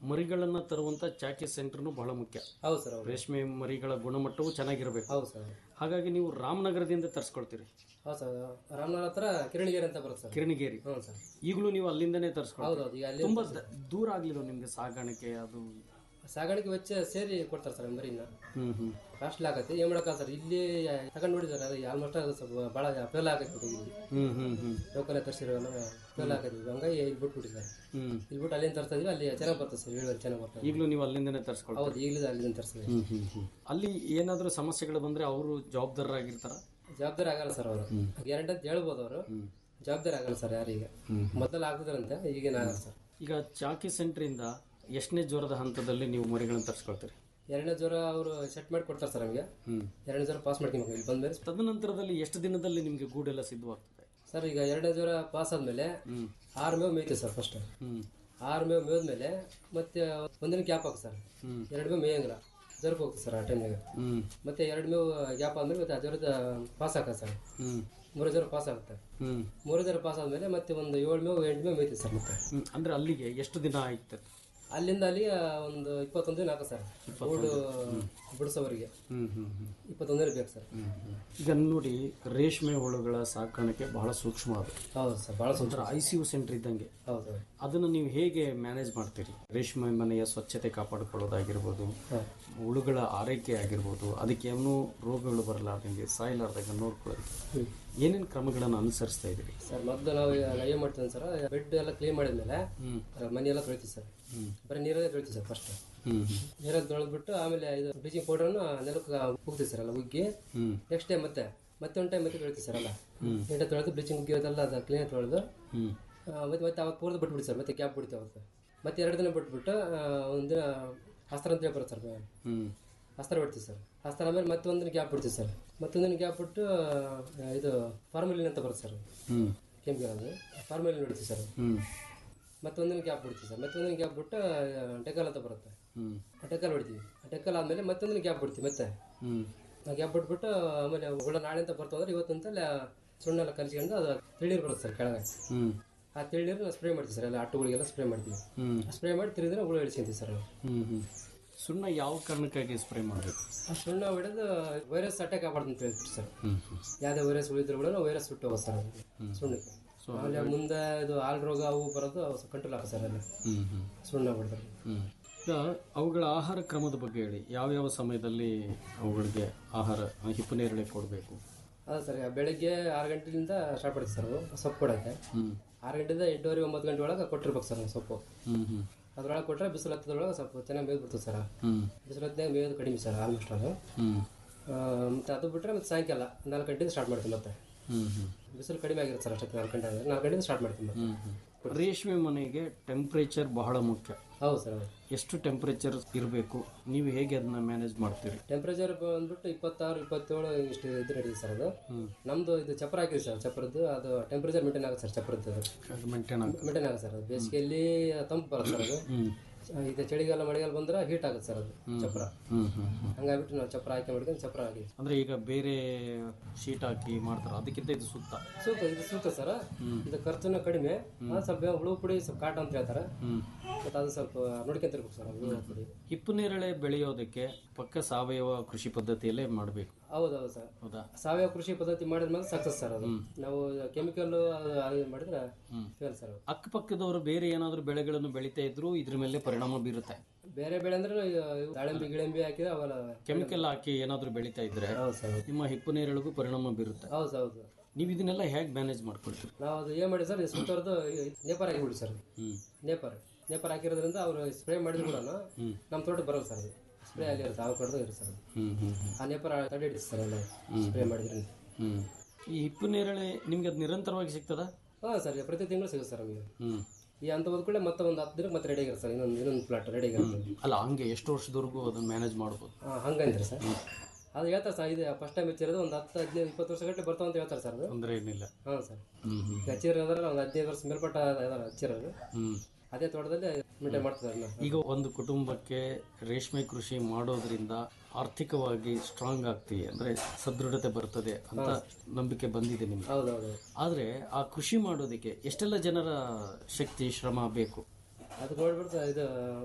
ಮರಿಗಳನ್ನ ತರುವಂತ ಚಾಕಿ ಸೆಂಟರ್ನು ಬಹಳ ಮುಖ್ಯ ಹೌದು ಸರ್ ಹೌದು ರೇಷ್ಮೆ ಮರಿಗಳ ಗುಣಮಟ್ಟವು ಚೆನ್ನಾಗಿರಬೇಕು ಹೌದು ಸರ್ ಹಾಗಾಗಿ ನೀವು ರಾಮನಗರದಿಂದ ತರಿಸ್ಕೊಳ್ತೀರಿ ಹೌದು ಸರ್ ರಾಮನಗರ ಹತ್ರ ಕಿರಣಿಗೆರೆ ಅಂತ ಬರುತ್ತೆ ಸರ್ ಕಿರಣಿಗೇರಿ ಹ್ಞೂ ಸರ್ ಈಗಲೂ ನೀವು ಅಲ್ಲಿಂದನೇ ತರಿಸ್ಕೊಳ್ತೀರಿ ಹೌದು ಹೌದು ಈಗ ಅಲ್ಲಿ ತುಂಬಾ ದ- ದೂರ ಆಗ್ಲಿಲ್ಲ ನಿಮ್ಗೆ ಸಾಗಾಣಿಕೆ ಅದು ಸಾಗಾಣಿಕೆ ವೆಚ್ಚ ಸೇರಿ ಕೊಡ್ತಾರೆ ಸರ್ ಮರಿನ ಹ್ಮ್ ಹ್ಮ್ ಕಾಸ್ಟ್ಲಿ ಆಗತ್ತೆ ಏನ್ ಮಾಡಕ್ಕ ಸರ್ ಇಲ್ಲಿ ತಗೊಂಡು ನೋಡಿ ಸರ್ ಅದು ಆಲ್ಮೋಸ್ಟ್ ಅದು ಸ್ವಲ್ಪ ಭಾಳ ಫೇಲ್ ಆಗತ್ತೆ ಇಲ್ಲಿ ಹ್ಮ್ ಹ್ಮ್ ಹ್ಮ್ ಲೋಕಲ್ ತರಿಸಿರೋಲ್ಲ ಫೇಲ್ ಆಗತ್ತೆ ಹಂಗಾಗಿ ಇಲ್ಲಿ ಬಿಟ್ಬಿಟ್ಟಿದ್ದಾರೆ ಹ್ಮ್ ಇಲ್ಲಿ ಬಿಟ್ಟು ಅಲ್ಲಿಂದ ತರ್ತಾ ಇದೀವಿ ಅಲ್ಲಿ ಚೆನ್ನಾಗಿ ಬರ್ತದೆ ಸರ್ ಇಳುವರಿ ಚೆನ್ನಾಗಿ ಬರ್ತದೆ ಈಗಲೂ ನೀವು ಅಲ್ಲಿಂದನೇ ತರಿಸ್ಕೊಳ್ತೀರಿ ಹೌದು ಈಗಲೂ ಅಲ್ಲಿಂದ ತರಿಸ್ತೀವಿ ಹ್ಮ್ ಹ್ಮ್ ಹ್ಮ್ ಅಲ್ಲಿ ಏನಾದ್ರೂ ಸಮಸ್ಯೆಗಳು ಬಂದ್ರೆ ಅವರು ಜವಾಬ್ದಾರರಾಗಿರ್ತಾರ ಜವಾಬ್ದಾರಿ ಆಗಲ್ಲ ಸರ್ ಅವರು ಗ್ಯಾರಂಟಿ ಅಂತ ಹೇಳ್ಬೋದು ಅವರು ಜವಾಬ್ದಾರಿ ಆಗಲ್ಲ ಸರ್ ಯಾರಿಗೆ ಮೊದಲು ಆಗ್ತದಂತೆ ಈಗೇನು ಆಗಲ್ಲ ಸರ್ ಈಗ ಚಾಕಿ ಸೆಂಟರ್ ಇಂದ ಎಷ್ಟನೇ ಜ್ವರದ ಹಂತದಲ್ಲಿ ನೀವು ಮರಿಗಳನ್ನ ತರಿಸ್ಕೊಳ್ತೀರಿ ಎರಡನೇ ಜ್ವರ ಅವರು ಸೆಟ್ ಮಾಡಿ ಕೊಡ್ತಾರೆ ಸರ್ ನಮಗೆ ಹ್ಮ್ ಎರಡನೇ ಜ್ವರ ಪಾಸ್ ಮಾಡ್ಕೊಂಡು ಇಲ್ಲಿ ಬಂದ್ಮೇಲೆ ತದನಂತರದಲ್ಲಿ ಎಷ್ಟು ದಿನದಲ್ಲಿ ನಿಮ್ಗೆ ಗೂಡೆಲ್ಲ ಸಿದ್ಧವಾಗ್ತದೆ ಸರ್ ಈಗ ಎರಡನೇ ಜ್ವರ ಪಾಸ್ ಆದ್ಮೇಲೆ ಹ್ಮ್ ಆರು ಮೇವು ಮೇಯ್ತೀವಿ ಸರ್ ಫಸ್ಟ್ ಹ್ಮ್ ಆರು ಮೇವು ಮೇಯ್ದ್ಮೇಲೆ ಮತ್ತೆ ಒಂದಿನ ಗ್ಯಾಪ್ ಹಾಕಿ ಸರ್ ಹ್ಮ್ ಎರಡು ಮೇವು ಮೇಯಂಗಿಲ್ಲ ಜ್ವರಕ್ಕೆ ಹೋಗ್ತದೆ ಸರ್ ಆ ಟೈಮ್ನಾಗ ಹ್ಮ್ ಮತ್ತೆ ಎರಡು ಮೇವು ಗ್ಯಾಪ್ ಆದ್ಮೇಲೆ ಮತ್ತೆ ಆ ಜ್ವರದ ಪಾಸ್ ಹಾಕ ಸರ್ ಹ್ಮ್ ಮೂರು ಜ್ವರ ಪಾಸ್ ಆಗುತ್ತೆ ಹ್ಮ್ ಮೂರು ಜ್ವರ ಪಾಸ್ ಆದ್ಮೇಲೆ ಮತ್ತೆ ಒಂದು ಏಳು ಮೇವು ಎಂಟು ಮೇವು ಮೇಯ್ತೀವಿ ಸರ್ ಮತ್ತೆ ಹ್ಮ್ ಅಂದ್ರೆ ಅಲ್ಲಿಗೆ ಎಷ್ಟು ದಿನ ಆಯ್ತು ಅಲ್ಲಿಂದ ಅಲ್ಲಿ ಒಂದು ಇಪ್ಪತ್ತೊಂದು ದಿನ ಹಾಕ ಸರ್ ಗೂಡು ಬಿಡಿಸೋವರಿಗೆ ಹ್ಮ್ ಹ್ಮ್ ಹ್ಮ್ ಇಪ್ಪತ್ತೊಂದು ದಿನ ಬೇಕು ಸರ್ ಈಗ ನೋಡಿ ರೇಷ್ಮೆ ಹುಳುಗಳ ಸಾಕಾಣಿಕೆ ಬಹಳ ಸೂಕ್ಷ್ಮ ಅದು ಹೌದು ಸರ್ ಭಾಳ ಸುಂದರ ಒಂಥರ ಐ ಸಿ ಯು ಸೆಂಟರ್ ಇದ್ದಂಗೆ ಹೌದು ಹೌದು ಅದನ್ನು ನೀವು ಹೇಗೆ ಮ್ಯಾನೇಜ್ ಮಾಡ್ತೀರಿ ರೇಷ್ಮೆ ಮನೆಯ ಸ್ವಚ್ಛತೆ ಕಾಪಾಡಿಕೊಳ್ಳೋದಾಗಿರ್ಬೋದು ಹುಳುಗಳ ಆರೈಕೆ ಆಗಿರ್ಬೋದು ಅದಕ್ಕೆ ಏನೂ ರೋಗಗಳು ಬರಲಾರ್ದಂಗೆ ಸಾಯಲಾರ್ದಂಗೆ ನೋಡ್ಕೊಳ್ಳೋದಕ್ಕೆ ಏನೇನು ಕ್ರಮಗಳನ್ನು ಅನುಸರಿಸ್ತಾ ಇದ್ದೀರಿ ಸರ್ ಮೊದಲು ನಾವು ಏನು ಮಾಡ್ತೀವಿ ಸರ್ ಬೆಡ್ ಎಲ್ಲ ಕ್ಲೀನ್ ಮಾಡಿದ್ಮೇಲೆ ಮನೆ ಎಲ್ಲ ತೊಳಿತೀವಿ ಸರ್ ಬರೀ ನೀರಲ್ಲೇ ತೊಳಿತೀವಿ ಸರ್ ಫಸ್ಟ್ ಹ್ಮ್ ನೀರಲ್ಲಿ ತೊಳೆದ್ಬಿಟ್ಟು ಆಮೇಲೆ ಇದು ಬ್ಲೀಚಿಂಗ್ ಪೌಡರ್ನ ನೆಲಕ್ಕೆ ಉಗ್ತೀವಿ ಸರ್ ಎಲ್ಲ ಉಗ್ಗಿ ಹ್ಮ್ ನೆಕ್ಸ್ಟ್ ಟೈಮ್ ಮತ್ತೆ ಮತ್ತೆ ಒಂದು ಟೈಮ್ ಮತ್ತೆ ತೊಳಿತೀವಿ ಸರ್ ಎಲ್ಲ ನೀಟಾಗಿ ತೊಳೆದು ಬ್ಲೀಚಿಂಗ್ ಉಗ್ಗಿ ಅದೆಲ್ಲ ಅದು ಕ್ಲೀನಾಗಿ ತೊಳೆದು ಹ್ಮ್ ಆ, ಮತ್ತೆ ಮತ್ತೆ ಅವತ್ತು ಪೂರ್ತಿ ಬಿಟ್ಬಿಡಿ ಸರ್ ಮತ್ತೆ ಕ್ಯಾಪ್ ಬಿಡ್ತೀವಿ ಅವತ್ತು ಮತ್ತೆ ಎರಡು ದಿನ ಬಿಟ್ಬಿಟ್ಟು ಆ, ಒಂದಿನ ಅಸ್ತ್ರ ಅಂತ ಹೇಳಿ ಬರುತ್ತೆ ಸರ್ ಹ್ಮ್ ಅಸ್ತ್ರ ಬಿಡ್ತೀವಿ ಸರ್ ಅಸ್ತ್ರ ಆಮೇಲೆ ಮತ್ತೆ ಒಂದಿನ ಗ್ಯಾಪ್ ಬಿಡ್ತೀವಿ ಸರ್ ಮತ್ತೊಂದಿನ ಗ್ಯಾಪ್ ಬಿಟ್ಟು ಆ, ಇದು ಫಾರ್ಮಲಿನ್ ಅಂತ ಬರುತ್ತೆ ಸರ್ ಹ್ಮ್ ಕೆಂಪು ಅದು ಫಾರ್ಮಲಿನ್ ಬಿಡ್ತೀವಿ ಸರ್ ಹ್ಮ್ ಮತ್ತೊಂದಿನ ಗ್ಯಾಪ್ ಬಿಡ್ತೀವಿ ಸರ್ ಮತ್ತೊಂದಿನ ಗ್ಯಾಪ್ ಬಿಟ್ಟು ಡೆಕಲ್ ಅಂತ ಬರುತ್ತೆ ಹ್ಮ್ ಆ ಡೆಕಲ್ ಹೊಡಿತೀವಿ ಆ ಡೆಕಲ್ ಆದಮೇಲೆ ಮತ್ತೊಂದಿನ ಗ್ಯಾಪ್ ಬಿಡ್ತೀವಿ ಮತ್ತೆ ಹ್ಮ್ ಆ ಗ್ಯಾಪ್ ಬಿಟ್ಬಿಟ್ಟು ಆಮೇಲೆ ಹುಳ ನಾಳೆ ಅಂತ ಬರ್ತಂದ್ರೆ ಇವತ್ತಂತ ಸುಣ್ಣ ಎಲ್ಲ ಕಲಿಸ್ಕೊಂಡು ಅದು ತಿಳೀರು ಬರುತ್ತೆ ಸರ್ ಕೆಳಗೆ ಹ್ಮ್ ಆ ತಿಳೀರು ಸ್ಪ್ರೇ ಮಾಡ್ತೀವಿ ಸರ್ ಎಲ್ಲ ಆಟುಗಳಿಗೆಲ್ಲ ಸ್ಪ್ರೇ ಮಾಡ್ತೀವಿ ಹ್ಮ್ ಸ್ಪ್ರೇ ಮಾಡಿ ತಿರುಗಿದ್ರೆ ಹುಳ ಇಳಿಸ್ಕೊಂತೀವಿ ಸರ್ ಹ್ಮ್ ಹ್ಮ್ ಸುಣ್ಣ ಯಾವ ಕಾರಣಕ್ಕಾಗಿ ಸ್ಪ್ರೇ ಮಾಡಬೇಕು ಆ ಸುಣ್ಣ ಹೊಡೆದು ವೈರಸ್ ಅಟ್ಯಾಕ್ ಆಗ್ಬಾರ್ದು ಅಂತ ಹೇಳ್ತೀವಿ ಸರ್ ಹ್ಮ್ ಯಾವುದೇ ವೈರಸ್ ಉಳಿದ್ರು ಕೂಡ ವೈರಸ್ ಸುಟ್ಟು ಹೋಗೋದು ಸರ್ ಅದು ಸುಣ್ಣಕ್ಕೆ ಆಮೇಲೆ ಮುಂದೆ ಇದು ಹಾಲ್ ರೋಗ ಅವು ಬರೋದು ಕಂಟ್ರೋಲ್ ಆಗ ಸರ್ ಅಲ್ಲಿ ಹ್ಮ್ ಹ್ಮ್ ಸುಣ್ಣ ಹೊಡೆದ್ರೆ ಹ್ಮ್ ಈಗ ಅವುಗಳ ಆಹಾರ ಕ್ರಮದ ಬಗ್ಗೆ ಹೇಳಿ ಯಾವ್ಯಾವ ಸಮಯದಲ್ಲಿ ಅವುಗಳಿಗೆ ಆಹಾರ ಹಿಪ್ಪು ನೇರಳೆ ಕೊಡಬೇಕು ಅದೇ ಸರ್ ಈಗ ಬೆಳಗ್ಗೆ ಆರು ಗಂಟೆಯಿಂದ ಸ್ಟಾರ್ಟ್ ಮಾಡ್ತೀವಿ ಸರ್ ಅವು ಸೊಪ್ಪು ಕೊಡೋಕ್ಕೆ ಹ್ಮ್ ಆರು ಗಂಟೆಯಿಂದ ಎಂಟೂವರೆ ಒಂಬತ್ತು ಗಂಟೆ ಒಳಗೆ ಕೊಟ್ಟಿರ್ಬೇಕು ಸರ್ ನಾವು ಸೊಪ್ಪು ಹ್ಮ್ ಹ್ಮ್ ಅದ್ರೊಳಗೆ ಕೊಟ್ಟರೆ ಬಿಸಿಲು ಹತ್ತದೊಳಗೆ ಸ್ವಲ್ಪ ಚೆನ್ನಾಗಿ ಮೇಯ್ದು ಬಿಡ್ತದೆ ಸರ್ ಹ್ಮ್ ಬಿಸಿಲು ಹತ್ತಿನಾಗ ಮೇಯೋದು ಕಡಿಮೆ ಸರ್ ಆಲ್ಮೋಸ್ಟ್ ಅದು ಹ್ಮ್ ಆ, ಮತ್ತೆ ಅದು ಬಿಟ್ಟರೆ ಮತ್ತೆ ಸಾಯಂಕಾಲ ನಾಲ್ಕು ಗಂಟೆಯಿಂದ ಸ್ಟಾರ್ಟ್ ಮಾಡ್ತೀವಿ ಮತ್ತೆ ಹ್ಮ್ ಹ್ಮ್ ಬಿಸಿಲು ಕಡಿಮೆ ಆಗಿರುತ್ತೆ ಸರ್ ಅಷ್ಟೊತ್ತಿಗೆ ನಾಲ್ಕು ಗಂಟೆ ಆದರೆ ನಾಲ್ಕು ಗಂಟೆಯಿಂದ ಸ್ಟಾರ್ಟ್ ಮಾಡ್ತೀವಿ ಮತ್ತೆ ಹ್ಮ್ ಹ್ಮ್ ರೇಷ್ಮೆ ಮನೆಗೆ ಟೆಂಪ್ರೇಚರ್ ಬಹಳ ಮುಖ್ಯ ಹೌದು ಸರ್ ಹೌದು ಎಷ್ಟು ಟೆಂಪ್ರೇಚರ್ ಇರಬೇಕು ನೀವು ಹೇಗೆ ಅದನ್ನ ಮ್ಯಾನೇಜ್ ಮಾಡ್ತೀರಿ ಟೆಂಪ್ರೇಚರ್ ಬಂದ್ಬಿಟ್ಟು ಇಪ್ಪತ್ತಾರು ಇಪ್ಪತ್ತೇಳು ಇಷ್ಟು ಇದು ನಡೀತದೆ ಸರ್ ಅದು ನಮ್ದು ಇದು ಚಪ್ರ ಹಾಕಿದೆ ಸರ್ ಚಪ್ರದ್ದು ಅದು ಟೆಂಪ್ರೇಚರ್ ಮೇಂಟೈನ್ ಆಗುತ್ತೆ ಸರ್ ಚಪ್ರದ್ದು ಅದು ಮೇಂಟೈನ್ ಆಗ ಮೇಂಟೈನ್ ಆಗುತ್ತೆ ಸರ್ ಅದು ಬೇಸಿಗೆಯಲ್ಲಿ ತಂಪು ಬರುತ್ತೆ ಸರ್ ಅದು ಹ್ಮ್ ಇದು ಚಳಿಗಾಲ ಮಳೆಗಾಲ ಬಂದ್ರೆ ಹೀಟ್ ಆಗುತ್ತೆ ಸರ್ ಅದು ಚಪ್ರ ಹ್ಮ್ ಹ್ಮ್ ಹ್ಮ್ ಹಂಗಾಗ್ಬಿಟ್ಟು ನಾವು ಚಪ್ರ ಹಾಕಿ ಮಾಡ್ಕೊಂಡು ಚಪ್ರ ಹಾಕಿ ಅಂದ್ರೆ ಈಗ ಬೇರೆ ಶೀಟ್ ಹಾಕಿ ಮಾಡ್ತಾರೆ ಅದಕ್ಕಿಂತ ಇದು ಸೂಕ್ತ ಸೂಕ್ತ ಇದು ಸೂಕ್ತ ಸರ್ ಇದು ಖರ್ಚುನ ಕಡಿಮೆ ಅದು ಸ್ವಲ್ಪ ಹುಳು ಪುಡಿ ಸ್ವಲ್ಪ ಕಾಟ ಅಂತ ಹೇಳ್ತಾರೆ ಹ್ಮ್ ಮತ್ತೆ ಅದು ಸ್ವಲ್ಪ ನೋಡ್ಕೊಂತಿರ್ಬೇಕು ಸರ್ ಹುಳು ಪುಡಿ ಹಿಪ್ಪು ನೇರಳೆ ಬೆಳೆಯೋದಕ್ಕೆ ಪಕ್ಕ ಸಾವಯವ ಕೃಷಿ ಪದ್ಧತಿಯಲ್ಲೇ ಮಾಡಬೇಕು ಹೌದು ಹೌದು ಸರ್ ಹೌದಾ ಸಾವಯವ ಕೃಷಿ ಪದ್ಧತಿ ಮಾಡಿದ ಮೇಲೆ ಸಕ್ಸಸ್ ಸರ್ ಅದು ನಾವು ಕೆಮಿಕಲ್ ಅದು ಮಾಡಿದ್ರೆ ಫೇಲ್ ಸರ್ ಅದು ಅಕ್ಕಪಕ್ಕದವರು ಬೇರೆ ಏನಾದರೂ ಬೆಳೆಗಳನ್ನು ಬೆಳೀತಾ ಇದ್ರು ಇದ್ರ ಮೇಲೆ ಪರಿಣಾಮ ಬೀರುತ್ತೆ ಬೇರೆ ಬೆಳೆ ಅಂದ್ರೆ ಇವು ದಾಳಿಂಬೆ ಗಿಳಿಂಬೆ ಹಾಕಿದ್ರೆ ಅವೆಲ್ಲ ಕೆಮಿಕಲ್ ಹಾಕಿ ಏನಾದರೂ ಬೆಳೀತಾ ಇದ್ರೆ ಹೌದು ಸರ್ ನಿಮ್ಮ ಹಿಪ್ಪು ನೇರಳಿಗೂ ಪರಿಣಾಮ ಬೀರುತ್ತೆ ಹೌದು ಸರ್ ಹೌದು ನೀವು ಇದನ್ನೆಲ್ಲ ಹೇಗೆ ಮ್ಯಾನೇಜ್ ಮಾಡ್ಕೊಳ್ತೀರಿ ನಾವು ಅದು ಏನು ಮಾಡಿ ಸರ್ ಸುತ್ತೋರ್ದು ನೇಪಾರ ಹಾಕಿ ಬಿಡಿ ಸರ್ ಹ್ಮ್ ನೇಪಾರ ನೇಪಾರ ಹಾಕಿರೋದ್ರಿಂದ ಅವರು ಸ್ಪ್ರೇ ಮಾಡಿದ್ರು ಕೂಡ ನಮ್ಮ ತೋಟಕ್ಕೆ ಬರಲ್ಲ ಸರ್ ಅದು ಸ್ಪ್ರೇ ಅಲ್ಲಿ ಇರುತ್ತೆ ಅವ್ರ ಕಡೆದು ಇರುತ್ತೆ ಸರ್ ಅದು. ಹ್ಮ್ ಹ್ಮ್ ಹ್ಮ್ ಆ ನೇಪಾರ ತಡೆ ಹಿಡಿತು ಸರ್ ಎಲ್ಲ ಸ್ಪ್ರೇ ಮಾಡಿದ್ರೆ ಹ್ಮ್ ಈ ಹಿಪ್ಪು ನೇರಳೆ ನಿಮ್ಗೆ ಅದು ನಿರಂತರವಾಗಿ ಸಿಗ್ತದಾ ಹಾಂ ಸರ್ ಪ್ರತಿ ತಿಂಗಳು ಸಿಗುತ್ತೆ ಸರ್ ನಮಗೆ ಹ್ಮ್ ಈ ಅಂತ ಹೋದ್ಕೊಳ್ಳೆ ಮತ್ತೆ ಒಂದು ಹತ್ತು ದಿನಕ್ಕೆ ಮತ್ತೆ ರೆಡಿ ಆಗಿರುತ್ತೆ ಸರ್ ಇನ್ನೊಂದು ಇನ್ನೊಂದು ಪ್ಲಾಟ್ ರೆಡಿ ಆಗಿರುತ್ತೆ ಅಲ್ಲ ಹಂಗೆ ಎಷ್ಟು ವರ್ಷದವರೆಗೂ ಅದನ್ನ ಮ್ಯಾನೇಜ್ ಮಾಡ್ಬೋದು ಹಾಂ ಹಂಗಂದ್ರೆ ಸರ್ ಅದು ಹೇಳ್ತಾರೆ ಸರ್ ಇದು ಫಸ್ಟ್ ಟೈಮ್ ಹಚ್ಚಿರೋದು ಒಂದು ಹತ್ತು ಹದಿನೈದು ಇಪ್ಪತ್ತು ವರ್ಷ ಗಟ್ಟಲೆ ಬರ್ತಾವ ಅಂತ ಹೇಳ್ತಾರೆ ಸರ್ ಅದು ತೊಂದರೆ ಏನಿಲ್ಲ ಹಾಂ ಸರ್ ಹ್ಮ್ ಹ್ಮ್ ಈಗ ಹಚ್ಚಿರೋದ್ರೆ ಒಂದು ಹದಿನೈದು ವರ್ಷ ಮೇಲ್ಪಟ್ಟ ಇದಾರೆ ಹಚ್ಚಿರೋದು ಹ್ಮ್ ಅದೇ ತೋಟದಲ್ಲಿ ಮೇಂಟೈನ್ ಮಾಡ್ತಾರೆ ಅದನ್ನ ಈಗ ಒಂದು ಕುಟುಂಬಕ್ಕೆ ರೇಷ್ಮೆ ಕೃಷಿ ಮಾಡೋದ್ರಿಂದ ಆರ್ಥಿಕವಾಗಿ ಸ್ಟ್ರಾಂಗ್ ಆಗ್ತೀವಿ ಅಂದ್ರೆ ಸದೃಢತೆ ಬರ್ತದೆ ಅಂತ ನಂಬಿಕೆ ಬಂದಿದೆ ನಿಮ್ಗೆ ಹೌದು ಹೌದು ಆದ್ರೆ ಆ ಕೃಷಿ ಮಾಡೋದಕ್ಕೆ ಎಷ್ಟೆಲ್ಲ ಜನರ ಶಕ್ತಿ ಶ್ರಮ ಬೇಕು ಅದು ನೋಡ್ಬಿಟ್ಟು ಇದು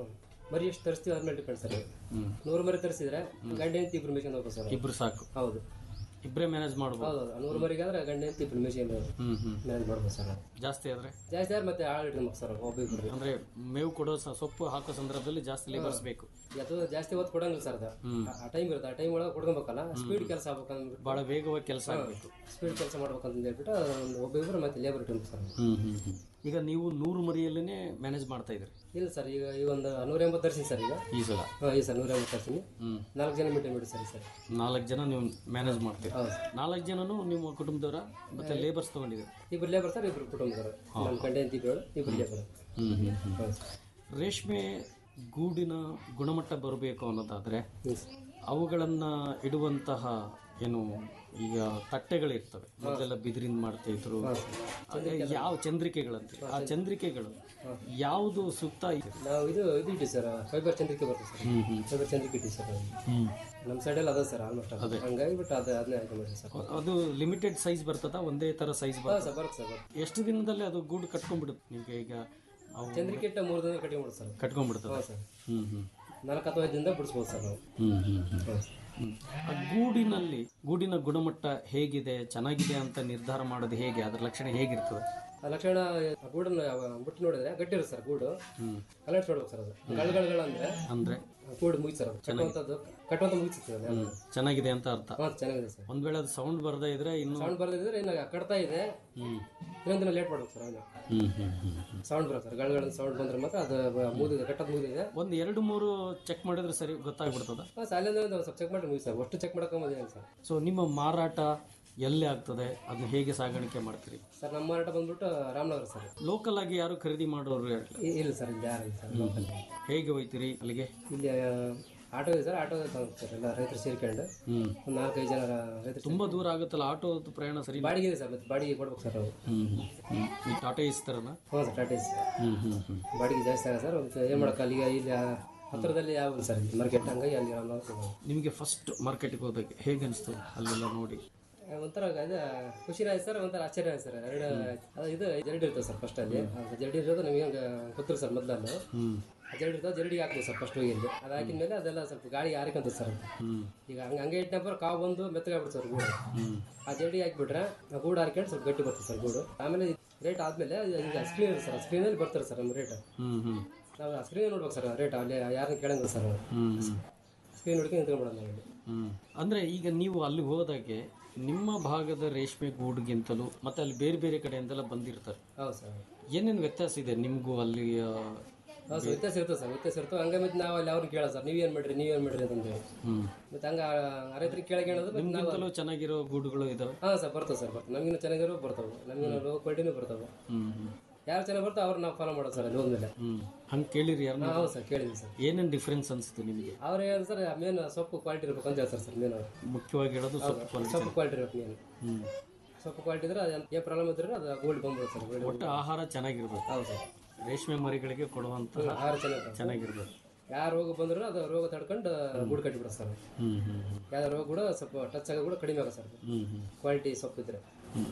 ಮರಿ ಎಷ್ಟು ತರಿಸ್ತೀವಿ ಅದ್ರ ಮೇಲೆ ಡಿಪೆಂಡ್ ಸರ್ ನೂರು ಮರಿ ತರಿಸಿದ್ರೆ ಗಂಡ ಹೆಂಡತಿ ಇಬ್ರು ಮೇಯ್ಕೊಂಡು ಹೋಗ್ಬೋದು ಸರ್ ಇಬ್ರು ಸಾಕು ಹೌದು ಇಬ್ಬರೇ ಮ್ಯಾನೇಜ್ ಮಾಡ್ಬೋದು ಹೌದು ನೂರು ಮರಿಗೆ ಆದ್ರೆ ಗಂಡ ಹೆಂಡತಿ ಇಬ್ರು ಮೇಯ್ಕೊಂಡು ಹ್ಮ್ ಹ್ಮ್ ಮ್ಯಾನೇಜ್ ಮಾಡ್ಬೋದು ಸರ್ ನಾವು. ಜಾಸ್ತಿ ಆದ್ರೆ ಜಾಸ್ತಿ ಆದ್ರೆ ಮತ್ತೆ ಆಳು ಇಡ್ಬೇಕು ಸರ್ ಒಬ್ಬಿಬ್ರು ಅಂದ್ರೆ ಮೇವು ಕೊಡೋ ಸ- ಸೊಪ್ಪು ಹಾಕೋ ಸಂದರ್ಭದಲ್ಲಿ ಜಾಸ್ತಿ ಲೇಬರ್ಸ್ ಬೇಕು ಅದು ಜಾಸ್ತಿ ಹೊತ್ತು ಕೊಡಂಗಿಲ್ಲ ಸರ್ ಅದು ಆ ಟೈಮ್ ಇರುತ್ತೆ ಆ ಟೈಮ್ ಒಳಗೆ ಕೊಡ್ಕೊಬೇಕಲ್ಲ ಸ್ಪೀಡ್ ಕೆಲಸ ಆಗ್ಬೇಕಂದ್ಬಿಟ್ಟು ಬಹಳ ವೇಗವಾಗಿ ಕೆಲಸ ಆಗಬೇಕು ಸ್ಪೀಡ್ ಕೆಲಸ ಮಾಡ್ಬೇಕಂತ ಹೇಳ್ಬಿಟ್ಟು ಒಂದು ಒಬ್ಬಿಬ್ರು ಮತ್ತೆ ಲೇಬರ್ ಇಟ್ಬೇಕು ಸರ್ ಹ್ಮ್ ಹ್ಮ್ ಹ್ಮ್ ಈಗ ನೀವು ನೂರು ಮರಿಯಲ್ಲೇನೆ ಮ್ಯಾನೇಜ್ ಮಾಡ್ತಾ ಇದ್ರಿ ಇಲ್ಲ ಸರ್ ಈಗ ಈ ಒಂದು ನೂರ ಎಂಬತ್ತು ತರಿಸಿನಿ ಸರ್ ಈಗ ಈ ಸಲ ಹಾಂ ಈ ಸರ್ ನೂರ ಎಂಬತ್ತು ತರಿಸಿನಿ ಹ್ಮ್ ನಾಲ್ಕು ಜನ ಮೀಟಿಂಗ್ ಬಿಡಿ ಸರಿ ಸರ್ ನಾಲ್ಕು ಜನ ನೀವು ಮ್ಯಾನೇಜ್ ಮಾಡ್ತೀರಿ ಹೌದು ನಾಲ್ಕು ಜನನು ನಿಮ್ಮ ಕುಟುಂಬದವರ ಮತ್ತೆ ಲೇಬರ್ಸ್ ತಗೊಂಡಿದ್ದೀರಿ ಇಬ್ರು ಲೇಬರ್ ಸರ್ ಇಬ್ರು ಕುಟುಂಬದವರು ನಮ್ಮ ಗಂಡ ಹೆಂಡತಿ ಇಬ್ರು ಇಬ್ರು ಲೇಬರ್ ಹ್ಮ್ ಹ್ಮ್ ಹ್ಮ್ ಹೌದು ಸರ್ ರೇಷ್ಮೆ ಗೂಡಿನ ಗುಣಮಟ್ಟ ಬರಬೇಕು ಅನ್ನೋದಾದ್ರೆ ಹ್ಞೂ ಸರ್ ಅವುಗಳನ್ನ ಇಡುವಂತಹ ಏನು ಈಗ ತಟ್ಟೆಗಳಿರ್ತವೆ ಮೊದಲೆಲ್ಲ ಬಿದಿರಿಂದ ಮಾಡ್ತಾ ಇದ್ರು ಅದೇ ಯಾವ ಚಂದ್ರಿಕೆಗಳಂತೆ ಆ ಚಂದ್ರಿಕೆಗಳು ಯಾವುದು ಸೂಕ್ತ ಇದೆ ನಾವು ಇದು ಇದು ಇಟ್ಟಿವಿ ಸರ್ ಫೈಬರ್ ಚಂದ್ರಿಕೆ ಬರ್ತದೆ ಸರ್ ಹ್ಮ್ ಹ್ಮ್ ಫೈಬರ್ ಚಂದ್ರಿಕೆ ಇಟ್ಟಿವಿ ಸರ್ ಹ್ಮ್ ನಮ್ಮ ಸೈಡಲ್ಲಿ ಅದ ಸರ್ ಆಲ್ಮೋಸ್ಟ್ ಹಂಗಾಗಿ ಬಿಟ್ಟು ಅದು ಅದನ್ನೇ ಆಯ್ಕೆ ಮಾಡಿ ಸರ್ ಅದು ಲಿಮಿಟೆಡ್ ಸೈಜ್ ಬರ್ತದ ಒಂದೇ ತರ ಸೈಜ್ ಹಾಂ ಬರ್ತದ ಸರ್ ಬರುತ್ತೆ ಸರ್ ಬರುತ್ತೆ ಎಷ್ಟು ದಿನದಲ್ಲಿ ಅದು ಗೂಡು ಕಟ್ಕೊಂಡ್ಬಿಡುತ್ತೆ ನಿಮ್ಗೆ ಈಗ ಅವು ಚಂದ್ರಿಕೆ ಇಟ್ಟ ಮೂರು ದಿನ ಕಟಿಂಗ್ ಮಾಡಿ ಸರ್ ಕಟ್ಕೊಂಡ್ಬಿಡ್ತದೆ ಹಾಂ ಸರ್ ಹ್ಮ್ ಹ್ಮ್ ನಾಲ್ಕು ಅಥವಾ ಐದು ದಿನದಾಗ ಬಿಡಿಸ್ಬೋದು ಸರ್ ನಾವು ಹ್ಮ್ ಹ್ಮ್ ಹ್ಮ್ ಹಾಂ ಸರ್ ಹ್ಮ್. ಆ ಗೂಡಿನಲ್ಲಿ ಗೂಡಿನ ಗುಣಮಟ್ಟ ಹೇಗಿದೆ ಚೆನ್ನಾಗಿದೆ ಅಂತ ನಿರ್ಧಾರ ಮಾಡೋದು ಹೇಗೆ ಅದರ ಲಕ್ಷಣ ಹೇಗಿರ್ತದೆ ಆ ಲಕ್ಷಣ ಆ ಗೂಡನ್ನ ಬಿಟ್ಟು ನೋಡಿದ್ರೆ ಗಟ್ಟಿ ಇರುತ್ತೆ ಸರ್ ಗೂಡು ಕಲರ್ಸ್ ನೋಡ್ಬೇಕು ಸರ್ ಅದು ಗಳ್ಗಳ್ಗಳು ಅಂದ್ರೆ ಅಂದ್ರೆ ಗೂಡು ಮುಗಿತು ಸರ್ ಅದು ಕಟ್ಟುವಂಥದ್ದು ಕಟ್ಟುವಂತ ಮುಗಿಸುತ್ತೆ ಅದು ಹ್ಮ್. ಚೆನ್ನಾಗಿದೆ ಅಂತ ಅರ್ಥ ಹಾಂ ಚೆನ್ನಾಗಿದೆ ಸರ್ ಒಂದ್ ವೇಳೆ ಅದು ಸೌಂಡ್ ಬರದೇ ಇದ್ರೆ ಇನ್ನು ಸೌಂಡ್ ಬರ್ದಿದ್ರೆ ಇನ್ನು ಕಟ್ತಾ ಇದೆ ಹ್ಮ್ ಇನ್ನೊಂದು ದಿನ ಲೇಟ್ ಮಾಡ್ಬೇಕು ಸರ್ ಅವನು ಹ್ಮ್ ಹ್ಮ್ ಹ್ಮ್ ಹ್ಮ್. ಸೌಂಡ್ ಬರುತ್ತೆ ಸರ್ ಗಳ್ಗಳ ಸೌಂಡ್ ಬಂದ್ರೆ ಮಾತ್ರ ಅದು ಬ- ಮುಗಿದಿದೆ ಕಟ್ಟೋದು ಮುಗಿದಿದೆ ಒಂದ್ ಎರಡು ಮೂರು ಚೆಕ್ ಮಾಡಿದ್ರೆ ಸರಿ ಗೊತ್ತಾಗ್ಬಿಡ್ತದ ಹಾಂ ಸಾಲಿಂದ ಒಂದು ಸ್ವಲ್ಪ ಚೆಕ್ ಮಾಡಿ ಮುಗಿ ಸರ್ ಅಷ್ಟು ಚೆಕ್ ಮಾಡೋಕೆ ಸರ್ ಸೊ ನಿಮ್ಮ ಮಾರಾಟ ಎಲ್ಲಿ ಆಗ್ತದೆ ಅದನ್ನ ಹೇಗೆ ಸಾಗಾಣಿಕೆ ಮಾಡ್ತೀರಿ ಸರ್ ನಮ್ಮ ಮಾರಾಟ ಬಂದ್ಬಿಟ್ಟು ರಾಮನಗರ ಸರ್ ಲೋಕಲ್ ಆಗಿ ಯಾರು ಖರೀದಿ ಮಾಡೋರು ಹೇಳಿ ಇ- ಇಲ್ಲ ಸರ್ ಇಲ್ಲಿ ಯಾರಿಲ್ಲ ಸರ್ local. ಹೇಗೆ ಹೋಯ್ತೀರಿ ಅಲ್ಲಿಗೆ ಇಲ್ಲಿ ಆಟೋ ಇದೆ ಸರ್ ಆಟೋ ತಗೊಂಡು ಸರ್ ಎಲ್ಲ ರೈತರು ಸೇರ್ಕೊಂಡು ಹ್ಮ್ ಒಂದು ನಾಲ್ಕೈದು ಜನ ರೈತರು ತುಂಬಾ ದೂರ ಆಗುತ್ತಲ್ಲ ಆಟೋ ಪ್ರಯಾಣ ಸರಿ ಬಾಡಿಗೆ ಇದೆ ಸರ್ ಮತ್ತೆ ಬಾಡಿಗೆ ಕೊಡ್ಬೇಕು ಸರ್ ನಾವು ಹ್ಮ್ ಹ್ಮ್ ಹ್ಮ್ ಈ ಟಾಟಾ ಇಸ್ತಾರನ ಹ್ಞೂ ಸರ್ ಟಾಟಾ ಎಸಿ ಹ್ಮ್ ಹ್ಮ್ ಹ್ಮ್ ಬಾಡಿಗೆ ಜಾಸ್ತಿ ಆಗ ಸರ್ ಒಂದು ಏನು ಮಾಡೋಕೆ ಅಲ್ಲಿಗೆ ಇಲ್ಲಿ ಆ ಹತ್ತಿರದಲ್ಲಿ ಯಾವ ಸರ್ ಇಲ್ಲಿ ಮಾರ್ಕೆಟ್ ಹಂಗಾಗಿ ಅಲ್ಲಿ ರಾಮನಗರ ತಗೊಂಡು ನಿಮಗೆ ಫಸ್ಟ್ ಮಾರ್ಕೆಟ್ಗೆ ಹೋದಾಗ ಹೇಗೆ ಅನಿಸ್ತು ಅಲ್ಲೆಲ್ಲ ನೋಡಿ ಒಂಥರ ಇದು ಖುಷಿ ಆಯ್ತು ಸರ್ ಒಂಥರ ಆಶ್ಚರ್ಯ ಆಯ್ತು ಸರ್ ಎರಡು ಅದು ಇದು ಜರಡಿ ಇರ್ತದೆ ಸರ್ ಫಸ್ಟ್ ಅಲ್ಲಿ ಅದು ಜರಡಿ ಇರೋದು ನಮಗೆ ಗೊತ್ತಿರು ಸರ್ ಮೊದಲಲ್ಲಿ ಹ್ಮ್ ಆ ಜರಡಿ ಇರ್ತದೆ ಜರಡಿಗೆ ಹಾಕ್ಬೋದು ಸರ್ ಫಸ್ಟ್ ಹೋಗಿ ಇಲ್ಲಿ ಅದು ಹಾಕಿದ ಮೇಲೆ ಅದೆಲ್ಲ ಸ್ವಲ್ಪ ಗಾಳಿ ಹಾರಿಕಂತ ಸರ್ ಅದು. ಹ್ಮ್ ಈಗ ಹಂಗೆ ಹಂಗೆ ಇಟ್ಟಪ್ಪ ಕಾವು ಬಂದು ಮೆತ್ತಗಾಗ್ಬಿಡ್ತು ಸರ್ ಗೂಡು ಹ್ಮ್ ಆ ಜರಡಿ ಹಾಕ್ಬಿಟ್ರೆ ಆ ಗೂಡು ಹಾರ್ಕೊಂಡು ಸ್ವಲ್ಪ ಗಟ್ಟಿ ಬರ್ತದೆ ಸರ್ ಗೂಡು ಆಮೇಲೆ ರೇಟ್ ಆದಮೇಲೆ ಈಗ ಸ್ಕ್ರೀನ್ ಇರುತ್ತೆ ಸರ್ ಸ್ಕ್ರೀನಲ್ಲಿ ಬರ್ತಾರೆ ಸರ್ ನಮ್ಮ ರೇಟ್ ಹ್ಮ್ ಹ್ಮ್ ನಾವು ಆ ಸ್ಕ್ರೀನ್ ನೋಡ್ಬೇಕು ಸರ್ ರೇಟ್ ಅಲ್ಲಿ ಯಾರನ್ನ ಕೇಳಂಗಿಲ್ಲ ಸರ್ ನಾವು ಹ್ಮ್ ಹ್ಮ್ ಸ್ಕ್ರೀನ್ ನೋಡ್ಕೊಂಡು ನಿಂತ್ಕೊಂಡ್ಬಿಡೋಣ ನಾವು ಇಲ್ಲಿ ಹ್ಮ್ ಅಂದ್ರೆ ಈಗ ನೀವು ಅಲ್ಲಿ ಹೋದಾಗೆ ನಿಮ್ಮ ಭಾಗದ ರೇಷ್ಮೆ ಗೂಡ್ಗಿಂತಲೂ ಮತ್ತೆ ಅಲ್ಲಿ ಬೇರೆ ಬೇರೆ ಕಡೆಯಿಂದೆಲ್ಲ ಬಂದಿರ್ತಾರೆ ಹೌದು ಸರ್ ಏನೇನು ವ್ಯತ್ಯಾಸ ಇದೆ ನಿಮಗೂ ಅಲ್ಲಿ ಆ, ಹೌದು ಸರ್ ವ್ಯತ್ಯಾಸ ಇರ್ತದೆ ಸರ್ ವ್ಯತ್ಯಾಸ ಇರ್ತವೆ ಹಂಗೆ ಮತ್ತೆ ನಾವು ಅಲ್ಲಿ ಅವ್ರನ್ನ ಕೇಳ ಸರ್ ನೀವೇನು ಮಾಡ್ರಿ ನೀವೇನು ಮಾಡ್ರಿ ಅಂತಂದೇಳಿ ಹ್ಮ್ ಮತ್ತೆ ಹಂಗೆ ರೈತರಿಗೆ ಕೇಳಕ್ಕೆ ಹೇಳೋದು ಮತ್ತೆ ನಾವು ನಿಮ್ಗಿಂತಲೂ ಚೆನ್ನಾಗಿರೋ ಗೂಡುಗಳು ಇದಾವೆ ಹಾಂ ಸರ್ ಬರ್ತವೆ ಸರ್ ಬರ್ತವೆ ನಮಗಿನ ಚೆನ್ನಾಗಿರೋ ಬರ್ತವೆ ನಮಗಿನ ಲೋ ಕ್ವಾಲಿಟಿನೂ ಬರ್ತವೆ ಹ್ಮ್ ಹ್ಮ್ ಯಾರು ಚೆನ್ನಾಗಿ ಬರ್ತಾವೆ ಅವ್ರನ್ನ ನಾವು ಫಾಲೋ ಮಾಡೋದು ಸರ್ ಅಲ್ಲಿ ಹೋದ್ಮೇಲೆ ಹ್ಮ್ ಹಂಗೆ ಕೇಳಿರಿ ಯಾರನ್ನ ಹಾಂ ಹೌದು ಸರ್ ಕೇಳಿದ್ವಿ ಸರ್ ಏನೇನು ಡಿಫ್ರೆನ್ಸ್ ಅನಿಸ್ತು ನಿಮಗೆ ಅವ್ರು ಏನು ಸರ್ ಮೇನ್ ಸೊಪ್ಪು ಕ್ವಾಲಿಟಿ ಇರ್ಬೇಕು ಅಂತ ಹೇಳ್ತಾರೆ ಸರ್ ಮೇನ್ ಅವರು ಮುಖ್ಯವಾಗಿ ಹೇಳೋದು ಸ್ವಲ್ಪ quality. ಸೊಪ್ಪು ಕ್ವಾಲಿಟಿ ಇರ್ಬೇಕು ಮೇನ್ ಹ್ಮ್ ಸೊಪ್ಪು ಕ್ವಾಲಿಟಿ ಇದ್ರೆ ಅದು ಏನು ಪ್ರಾಬ್ಲಮ್ ಇದ್ರೆ ಅದು ಗೋಲ್ಡ್ ಬಂದ್ಬಿಡುತ್ತೆ ಸರ್ ಗೋಲ್ಡ್ ಒಟ್ಟು ಆಹಾರ ಚೆನ್ನಾಗಿರ್ಬೇಕು ಹೌದು ಸರ್ ರೇಷ್ಮೆ ಮರಿಗಳಿಗೆ ಕೊಡುವಂತಹ ಆಹಾರ ಚೆನ್ನಾಗಿ ಚೆನ್ನಾಗಿರ್ಬೇಕು ಯಾವ ರೋಗ ಬಂದ್ರು ಅದು ರೋಗ ತಡ್ಕೊಂಡು ಗೂಡು ಕಟ್ಟಿಬಿಡ ಸರ್ ಹ್ಮ್ ಹ್ಮ್ ಹ್ಮ್ ಯಾವ್ದು ರೋಗ ಕೂಡ ಸ್ವಲ್ಪ ಟಚ್ ಆಗೋ ಕೂಡ ಕಡಿಮೆ ಆಗ ಸರ್ ಹ್ಮ್ ಹ್ಮ್ ಕ್ವಾಲಿಟಿ ಸೊಪ್ಪು ಇದ್ರೆ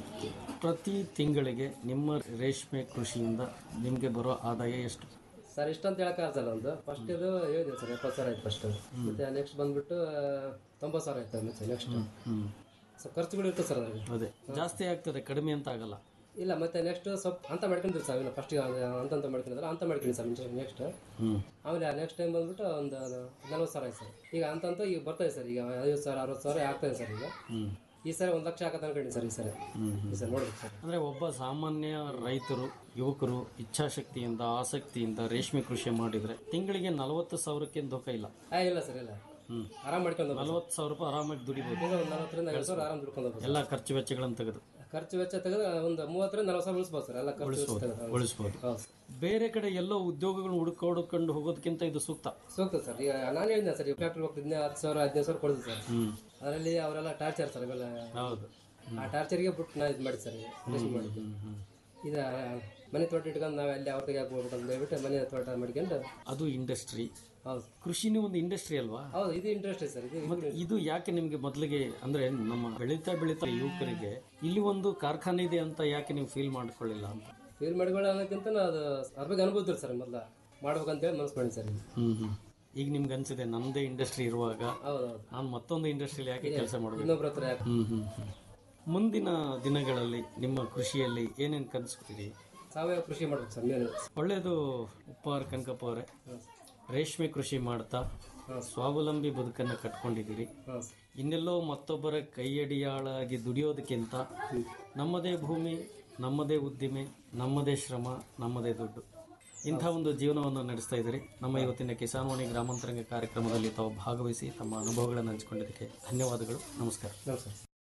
ಪ್ರತಿ ತಿಂಗಳಿಗೆ ನಿಮ್ಮ ರೇಷ್ಮೆ ಕೃಷಿಯಿಂದ ನಿಮಗೆ ಬರೋ ಆದಾಯ ಎಷ್ಟು ಸರ್ ಇಷ್ಟ ಅಂತ ಹೇಳಕ್ ಆಗಲ್ಲ ಒಂದು ಫಸ್ಟ್ ಇದು ಹೇಳಿದೆ ಸರ್ ಎಪ್ಪತ್ತು ಸಾವಿರ ಆಯ್ತು ಫಸ್ಟ್ ಮತ್ತೆ ನೆಕ್ಸ್ಟ್ ಬಂದ್ಬಿಟ್ಟು ತೊಂಬತ್ತು ಸಾವಿರ ಆಯ್ತು ಮತ್ತೆ ನೆಕ್ಸ್ಟ್ ಹ್ಮ್ ಸ್ವಲ್ಪ ಖರ್ಚುಗಳು ಇರ್ತದೆ ಸರ್ ಅದ್ರಲ್ಲಿ ಅದೇ ಜಾಸ್ತಿ ಆಗ್ತದೆ ಕಡಿಮೆ ಅಂತ ಆಗಲ್ಲ ಇಲ್ಲ ಮತ್ತೆ ನೆಕ್ಸ್ಟ್ ಸ್ವಲ್ಪ ಅಂತ ಮಾಡ್ಕೊಂಡಿರಿ ಸರ್ ಇನ್ನು ಫಸ್ಟ್ ಅಂತ ಅಂತ ಮಾಡ್ಕೊಂಡಿದ್ರೆ ಅಂತ ಮಾಡ್ತೀನಿ ಸರ್ ನೆಕ್ಸ್ಟ್ ಹ್ಮ್ ಆಮೇಲೆ ನೆಕ್ಸ್ಟ್ ಟೈಮ್ ಬಂದ್ಬಿಟ್ಟು ಒಂದು ನಲ್ವತ್ತು ಸಾವಿರ ಆಯ್ತು ಸರ್ ಈಗ ಅಂತ ಅಂತ ಈಗ ಬರ್ತಾಯಿದೆ ಸರ್ ಈಗ ಐವತ್ತು ಸಾವಿರ ಅರವತ್ತು ಸಾವಿರ ಆಗ್ತಾಯಿದೆ ಸರ್ ಈಗ ಹ್ಮ್ ಈ ಸರಿ ಒಂದು ಲಕ್ಷ ಹಾಕತ್ತೆ ಅನ್ಕೊಂಡಿನಿ ಸರ್ ಈ ಸರಿ ಈ ಸರಿ ನೋಡ್ಬೇಕು ಸರ್ ಅಂದ್ರೆ ಒಬ್ಬ ಸಾಮಾನ್ಯ ರೈತರು ಯುವಕರು ಇಚ್ಛಾಶಕ್ತಿಯಿಂದ ಆಸಕ್ತಿಯಿಂದ ರೇಷ್ಮೆ ಕೃಷಿ ಮಾಡಿದ್ರೆ ತಿಂಗಳಿಗೆ ನಲವತ್ತು ಸಾವಿರಕ್ಕೆ ಧೋಕ ಇಲ್ಲ ಆ ಇಲ್ಲ ಸರ್ ಇಲ್ಲ ಹ್ಮ್ ಆರಾಮ್ ಮಾಡ್ಕೊಂಡು ಹೋಗ್ಬೋದು. ನಲವತ್ತು ಸಾವಿರ ರೂಪಾಯಿ ಆರಾಮಾಗಿ ದುಡಿಬೋದು ಈಗ ಒಂದು ನಲವತ್ತರಿಂದ ಐವತ್ತು ಸಾವಿರ ಆರಾಮ್ ದುಡ್ಕೊಂಡು ಹೋಗ್ಬೋದು ಎಲ್ಲ ಖರ್ಚು ವೆಚ್ಚಗಳನ್ನು ತೆಗೆದು ಖರ್ಚು ವೆಚ್ಚ ತೆಗೆದು ಒಂದು ಮೂವತ್ತರಿಂದ ನಲವತ್ತು ಸಾವಿರ ಉಳಿಸ್ಬೋದು ಸರ್ ಎಲ್ಲ ಖರ್ಚು ವೆಚ್ಚ ತೆಗೆದು ಹೌದು. ಉಳಿಸ್ಬೋದು ಹೌದು ಸರ್ ಬೇರೆ ಕಡೆ ಎಲ್ಲೋ ಉದ್ಯೋಗಗಳು ಹುಡುಕೊಂಡು ಹೋಗೋದಕ್ಕಿಂತ ಇದು ಸೂಕ್ತ ಸೂಕ್ತ ಸರ್ ಈಗ ನಾನು ಹೇಳಿದ್ದೆ ಸರ್ ಈಗ ಫ್ಯಾಕ್ಟ್ರಿ ಹೋಗ್ತಿದ್ದೆ ಹತ್ತು ಸಾವಿರ ಹದಿನೈದು ಸಾವಿರ ಕೊಡ್ತೀವಿ ಸರ್ ಹ್ಮ್ ಅದರಲ್ಲಿ ಅವರೆಲ್ಲ ಟಾರ್ಚರ್ ಸರ್ ಇವೆಲ್ಲ ಹೌದು ಆ ಟಾರ್ಚರ್ಗೆ ಬಿಟ್ಟು ನಾ ಇದು ಮಾಡಿ ಸರ್ ಈಗ ಕೃಷಿ ಮಾಡಿದ್ದು ಇದು ಮನೆ ತೋಟ ಇಟ್ಕೊಂಡು ನಾವು ಅಲ್ಲಿ ಅವ್ರ ತೆಗೆ ಹಾಕ್ಬಿಟ್ಟು ಅಂತ ಹೇಳ್ಬಿಟ್ಟು ಮನೆ ತೋಟ ಮಾಡ್ಕೊಂಡು ಅದು ಇಂಡಸ್ಟ್ರಿ ಹೌದು ಕೃಷಿನೂ ಒಂದು ಇಂಡಸ್ಟ್ರಿ ಅಲ್ವಾ ಹೌದು ಇದು ಇಂಟ್ರೆಸ್ಟ್ ಸರ್ ಇದು ಮತ್ತೆ ಇದು ಯಾಕೆ ನಿಮ್ಗೆ ಮೊದಲಿಗೆ ಅಂದ್ರೆ ನಮ್ಮ ಬೆಳೀತಾ ಬೆಳೀತಾ ಯುವಕರಿಗೆ ಇಲ್ಲಿ ಒಂದು ಕಾರ್ಖಾನೆ ಇದೆ ಅಂತ ಯಾಕೆ ನೀವು ಫೀಲ್ ಮಾಡ್ಕೊಳ್ಳಿಲ್ಲ ಅಂತ ಫೀಲ್ ಮಾಡಿಕೊಳ್ಳೋ ಅನ್ನೋಕ್ಕಿಂತ ಅದು ಅದ್ರ ಬಗ್ಗೆ ಅನುಭವ ಇದ್ರು ಸರ್ ಮೊದಲ ಮಾಡ್ಬೇಕಂತೇಳಿ ಮನಸ್ಸು ಮಾಡಿ ಸರ್ ಈಗ. ಹ್ಮ್ ಹ್ಮ್ ಈಗ ನಿಮ್ಗೆ ಅನ್ಸಿದೆ ನಮ್ಮದೇ ಇಂಡಸ್ಟ್ರಿ ಇರುವಾಗ ಹೌದೌದು ನಾನು ಮತ್ತೊಂದು ಇಂಡಸ್ಟ್ರಿಯಲ್ಲಿ ಯಾಕೆ ಕೆಲಸ ಮಾಡಬೇಕು ಇನ್ನೊಬ್ರ ಹತ್ರ ಯಾಕೆ ಹ್ಮ್ ಹ್ಮ್ ಹ್ಮ್ ಮುಂದಿನ ದಿನಗಳಲ್ಲಿ ನಿಮ್ಮ ಕೃಷಿಯಲ್ಲಿ ಏನೇನು ಕನಸ್ಕೊತೀರಿ ಸಾವಯವ ಕೃಷಿ ಮಾಡ್ಬೇಕು ಸರ್ ಮೇನು ಒಳ್ಳೆಯದು ಉಪ್ಪಾರ್ ಕನಕಪ್ಪ ಅವರೇ ರೇಷ್ಮೆ ಕೃಷಿ ಮಾಡ್ತಾ ಸ್ವಾವಲಂಬಿ ಬದುಕನ್ನು ಕಟ್ಕೊಂಡಿದ್ದೀರಿ ಹಾಂ ಇನ್ನೆಲ್ಲೋ ಮತ್ತೊಬ್ಬರ ಕೈಯಡಿಯಾಳಾಗಿ ದುಡಿಯೋದಕ್ಕಿಂತ ನಮ್ಮದೇ ಭೂಮಿ ನಮ್ಮದೇ ಉದ್ದಿಮೆ ನಮ್ಮದೇ ಶ್ರಮ ನಮ್ಮದೇ ದುಡ್ಡು ಇಂಥ ಒಂದು ಜೀವನವನ್ನು ನಡೆಸ್ತಾ ಇದ್ದೀರಿ ನಮ್ಮ ಇವತ್ತಿನ ಕಿಸಾನ್ವಾಣಿ ಗ್ರಾಮಾಂತರಂಗ ಕಾರ್ಯಕ್ರಮದಲ್ಲಿ ತಾವು ಭಾಗವಹಿಸಿ ತಮ್ಮ ಅನುಭವಗಳನ್ನು ಹಂಚಿಕೊಂಡಿದ್ದಕ್ಕೆ ಧನ್ಯವಾದಗಳು ನಮಸ್ಕಾರ ನಮಸ್ಕಾರ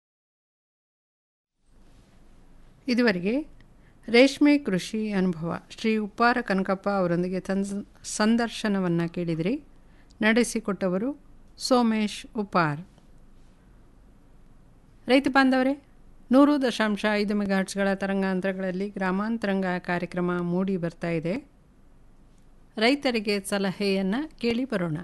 ಇದುವರೆಗೆ ರೇಷ್ಮೆ ಕೃಷಿ ಅನುಭವ ಶ್ರೀ ಉಪ್ಪಾರ ಕನಕಪ್ಪ ಅವರೊಂದಿಗೆ ತನ್ ಸಂದರ್ಶನವನ್ನು ಕೇಳಿದಿರಿ ನಡೆಸಿಕೊಟ್ಟವರು ಸೋಮೇಶ್ ಉಪ್ಪಾರ್ ರೈತ ಬಾಂಧವರೇ ನೂರು ದಶಾಂಶ ಐದು ಮೆಗಾಹರ್ಟ್ಸ್ಗಳ ತರಂಗಾಂತರಗಳಲ್ಲಿ ಗ್ರಾಮಾಂತರಂಗ ಕಾರ್ಯಕ್ರಮ ಮೂಡಿ ಬರ್ತಾ ಇದೆ ರೈತರಿಗೆ ಸಲಹೆಯನ್ನು ಕೇಳಿ ಬರೋಣ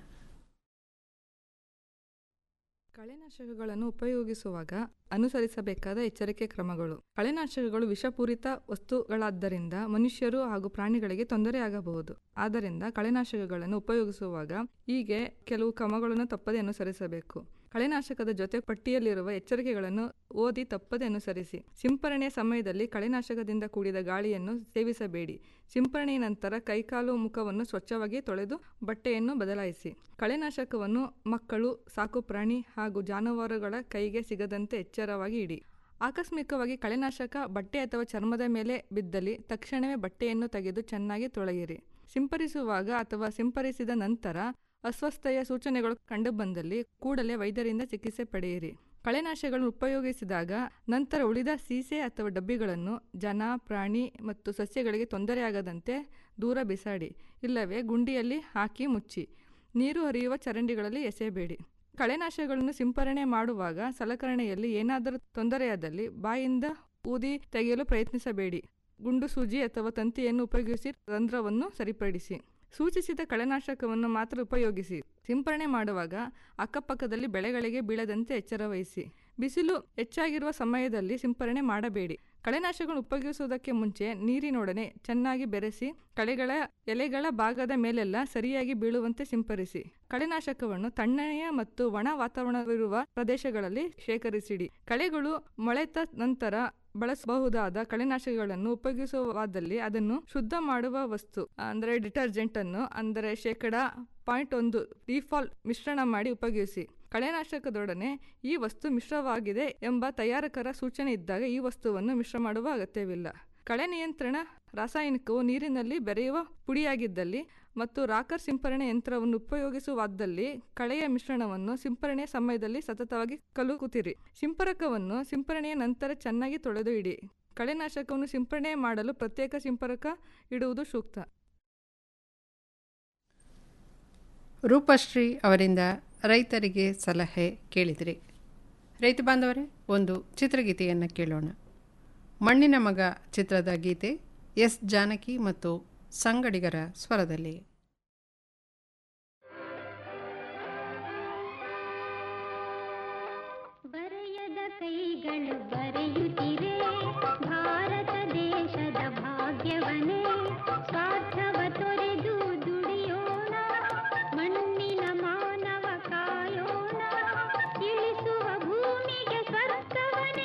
ಕಳೆನಾಶಕಗಳನ್ನು ಉಪಯೋಗಿಸುವಾಗ ಅನುಸರಿಸಬೇಕಾದ ಎಚ್ಚರಿಕೆ ಕ್ರಮಗಳು ಕಳೆನಾಶಕಗಳು ವಿಷಪೂರಿತ ವಸ್ತುಗಳಾದ್ದರಿಂದ ಮನುಷ್ಯರು ಹಾಗೂ ಪ್ರಾಣಿಗಳಿಗೆ ತೊಂದರೆಯಾಗಬಹುದು ಆದ್ದರಿಂದ ಕಳೆನಾಶಕಗಳನ್ನು ಉಪಯೋಗಿಸುವಾಗ ಹೀಗೆ ಕೆಲವು ಕ್ರಮಗಳನ್ನು ತಪ್ಪದೆ ಅನುಸರಿಸಬೇಕು ಕಳೆನಾಶಕದ ಜೊತೆ ಪಟ್ಟಿಯಲ್ಲಿರುವ ಎಚ್ಚರಿಕೆಗಳನ್ನು ಓದಿ ತಪ್ಪದೆ ಅನುಸರಿಸಿ ಸಿಂಪರಣೆಯ ಸಮಯದಲ್ಲಿ ಕಳೆನಾಶಕದಿಂದ ಕೂಡಿದ ಗಾಳಿಯನ್ನು ಸೇವಿಸಬೇಡಿ ಸಿಂಪರಣೆಯ ನಂತರ ಕೈಕಾಲು ಮುಖವನ್ನು ಸ್ವಚ್ಛವಾಗಿ ತೊಳೆದು ಬಟ್ಟೆಯನ್ನು ಬದಲಾಯಿಸಿ ಕಳೆನಾಶಕವನ್ನು ಮಕ್ಕಳು ಸಾಕುಪ್ರಾಣಿ ಹಾಗೂ ಜಾನುವಾರುಗಳ ಕೈಗೆ ಸಿಗದಂತೆ ಎಚ್ಚರವಾಗಿ ಇಡಿ ಆಕಸ್ಮಿಕವಾಗಿ ಕಳೆನಾಶಕ ಬಟ್ಟೆ ಅಥವಾ ಚರ್ಮದ ಮೇಲೆ ಬಿದ್ದಲ್ಲಿ ತಕ್ಷಣವೇ ಬಟ್ಟೆಯನ್ನು ತೆಗೆದು ಚೆನ್ನಾಗಿ ತೊಳೆಯಿರಿ ಸಿಂಪರಿಸುವಾಗ ಅಥವಾ ಸಿಂಪರಿಸಿದ ನಂತರ ಅಸ್ವಸ್ಥತೆಯ ಸೂಚನೆಗಳು ಕಂಡುಬಂದಲ್ಲಿ ಕೂಡಲೇ ವೈದ್ಯರಿಂದ ಚಿಕಿತ್ಸೆ ಪಡೆಯಿರಿ ಕಳೆನಾಶಕಗಳನ್ನು ಉಪಯೋಗಿಸಿದಾಗ ನಂತರ ಉಳಿದ ಸೀಸೆ ಅಥವಾ ಡಬ್ಬಿಗಳನ್ನು ಜನ ಪ್ರಾಣಿ ಮತ್ತು ಸಸ್ಯಗಳಿಗೆ ತೊಂದರೆಯಾಗದಂತೆ ದೂರ ಬಿಸಾಡಿ ಇಲ್ಲವೇ ಗುಂಡಿಯಲ್ಲಿ ಹಾಕಿ ಮುಚ್ಚಿ ನೀರು ಹರಿಯುವ ಚರಂಡಿಗಳಲ್ಲಿ ಎಸೆಯಬೇಡಿ ಕಳೆನಾಶಕಗಳನ್ನು ಸಿಂಪರಣೆ ಮಾಡುವಾಗ ಸಲಕರಣೆಯಲ್ಲಿ ಏನಾದರೂ ತೊಂದರೆಯಾದಲ್ಲಿ ಬಾಯಿಂದ ಊದಿ ತೆಗೆಯಲು ಪ್ರಯತ್ನಿಸಬೇಡಿ ಗುಂಡು ಸೂಜಿ ಅಥವಾ ತಂತಿಯನ್ನು ಉಪಯೋಗಿಸಿ ರಂಧ್ರವನ್ನು ಸರಿಪಡಿಸಿ ಸೂಚಿಸಿದ ಕಳೆನಾಶಕವನ್ನು ಮಾತ್ರ ಉಪಯೋಗಿಸಿ ಸಿಂಪರಣೆ ಮಾಡುವಾಗ ಅಕ್ಕಪಕ್ಕದಲ್ಲಿ ಬೆಳೆಗಳಿಗೆ ಬೀಳದಂತೆ ಎಚ್ಚರ ವಹಿಸಿ ಬಿಸಿಲು ಹೆಚ್ಚಾಗಿರುವ ಸಮಯದಲ್ಲಿ ಸಿಂಪರಣೆ ಮಾಡಬೇಡಿ ಕಳೆನಾಶಕಗಳನ್ನು ಉಪಯೋಗಿಸುವುದಕ್ಕೆ ಮುಂಚೆ ನೀರಿನೊಡನೆ ಚೆನ್ನಾಗಿ ಬೆರೆಸಿ ಕಳೆಗಳ ಎಲೆಗಳ ಭಾಗದ ಮೇಲೆಲ್ಲ ಸರಿಯಾಗಿ ಬೀಳುವಂತೆ ಸಿಂಪರಿಸಿ ಕಳೆನಾಶಕವನ್ನು ತಣ್ಣನೆಯ ಮತ್ತು ಒಣ ವಾತಾವರಣವಿರುವ ಪ್ರದೇಶಗಳಲ್ಲಿ ಶೇಖರಿಸಿಡಿ ಕಳೆಗಳು ಮೊಳೆತ ನಂತರ ಬಳಸಬಹುದಾದ ಕಳೆನಾಶಕಗಳನ್ನು ಉಪಯೋಗಿಸುವಾದಲ್ಲಿ ಅದನ್ನು ಶುದ್ಧ ಮಾಡುವ ವಸ್ತು ಅಂದರೆ ಡಿಟರ್ಜೆಂಟ್ ಅನ್ನು ಅಂದರೆ ಶೇಕಡ ಪಾಯಿಂಟ್ ಒಂದು ಡಿಫಾಲ್ ಮಿಶ್ರಣ ಮಾಡಿ ಉಪಯೋಗಿಸಿ ಕಳೆನಾಶಕದೊಡನೆ ಈ ವಸ್ತು ಮಿಶ್ರವಾಗಿದೆ ಎಂಬ ತಯಾರಕರ ಸೂಚನೆ ಇದ್ದಾಗ ಈ ವಸ್ತುವನ್ನು ಮಿಶ್ರ ಮಾಡುವ ಅಗತ್ಯವಿಲ್ಲ ಕಳೆ ನಿಯಂತ್ರಣ ರಾಸಾಯನಿಕವು ನೀರಿನಲ್ಲಿ ಬೆರೆಯುವ ಪುಡಿಯಾಗಿದ್ದಲ್ಲಿ ಮತ್ತು ರಾಕರ್ ಸಿಂಪರಣೆ ಯಂತ್ರವನ್ನು ಉಪಯೋಗಿಸುವಾದಲ್ಲಿ ಕಳೆಯ ಮಿಶ್ರಣವನ್ನು ಸಿಂಪರಣೆಯ ಸಮಯದಲ್ಲಿ ಸತತವಾಗಿ ಕಲುಕುತ್ತಿರಿ ಸಿಂಪರಕವನ್ನು ಸಿಂಪರಣೆಯ ನಂತರ ಚೆನ್ನಾಗಿ ತೊಳೆದು ಇಡಿ ಕಳೆನಾಶಕವನ್ನು ಸಿಂಪರಣೆ ಮಾಡಲು ಪ್ರತ್ಯೇಕ ಸಿಂಪರಕ ಇಡುವುದು ಸೂಕ್ತ ರೂಪಶ್ರೀ ಅವರಿಂದ ರೈತರಿಗೆ ಸಲಹೆ ಕೇಳಿದಿರಿ ರೈತ ಬಾಂಧವರೇ ಒಂದು ಚಿತ್ರಗೀತೆಯನ್ನು ಕೇಳೋಣ ಮಣ್ಣಿನ ಮಗ ಚಿತ್ರದ ಗೀತೆ ಎಸ್ ಜಾನಕಿ ಮತ್ತು ಸಂಗಡಿಗರ ಸ್ವರದಲ್ಲಿ ಬರೆಯದ ಕೈಗಳು ಬರೆಯುತ್ತಿರೆ ಭಾರತ ದೇಶದ ಭಾಗ್ಯವನೇ ಸ್ವಾರ್ಥವ ತೊರೆದು ದುಡಿಯೋಣ ಮಣ್ಣಿನ ಮಾನವ ಕಾಯೋಣ ಇಳಿಸುವ ಭೂಮಿಗೆ ಸ್ವರ್ಗವನೇ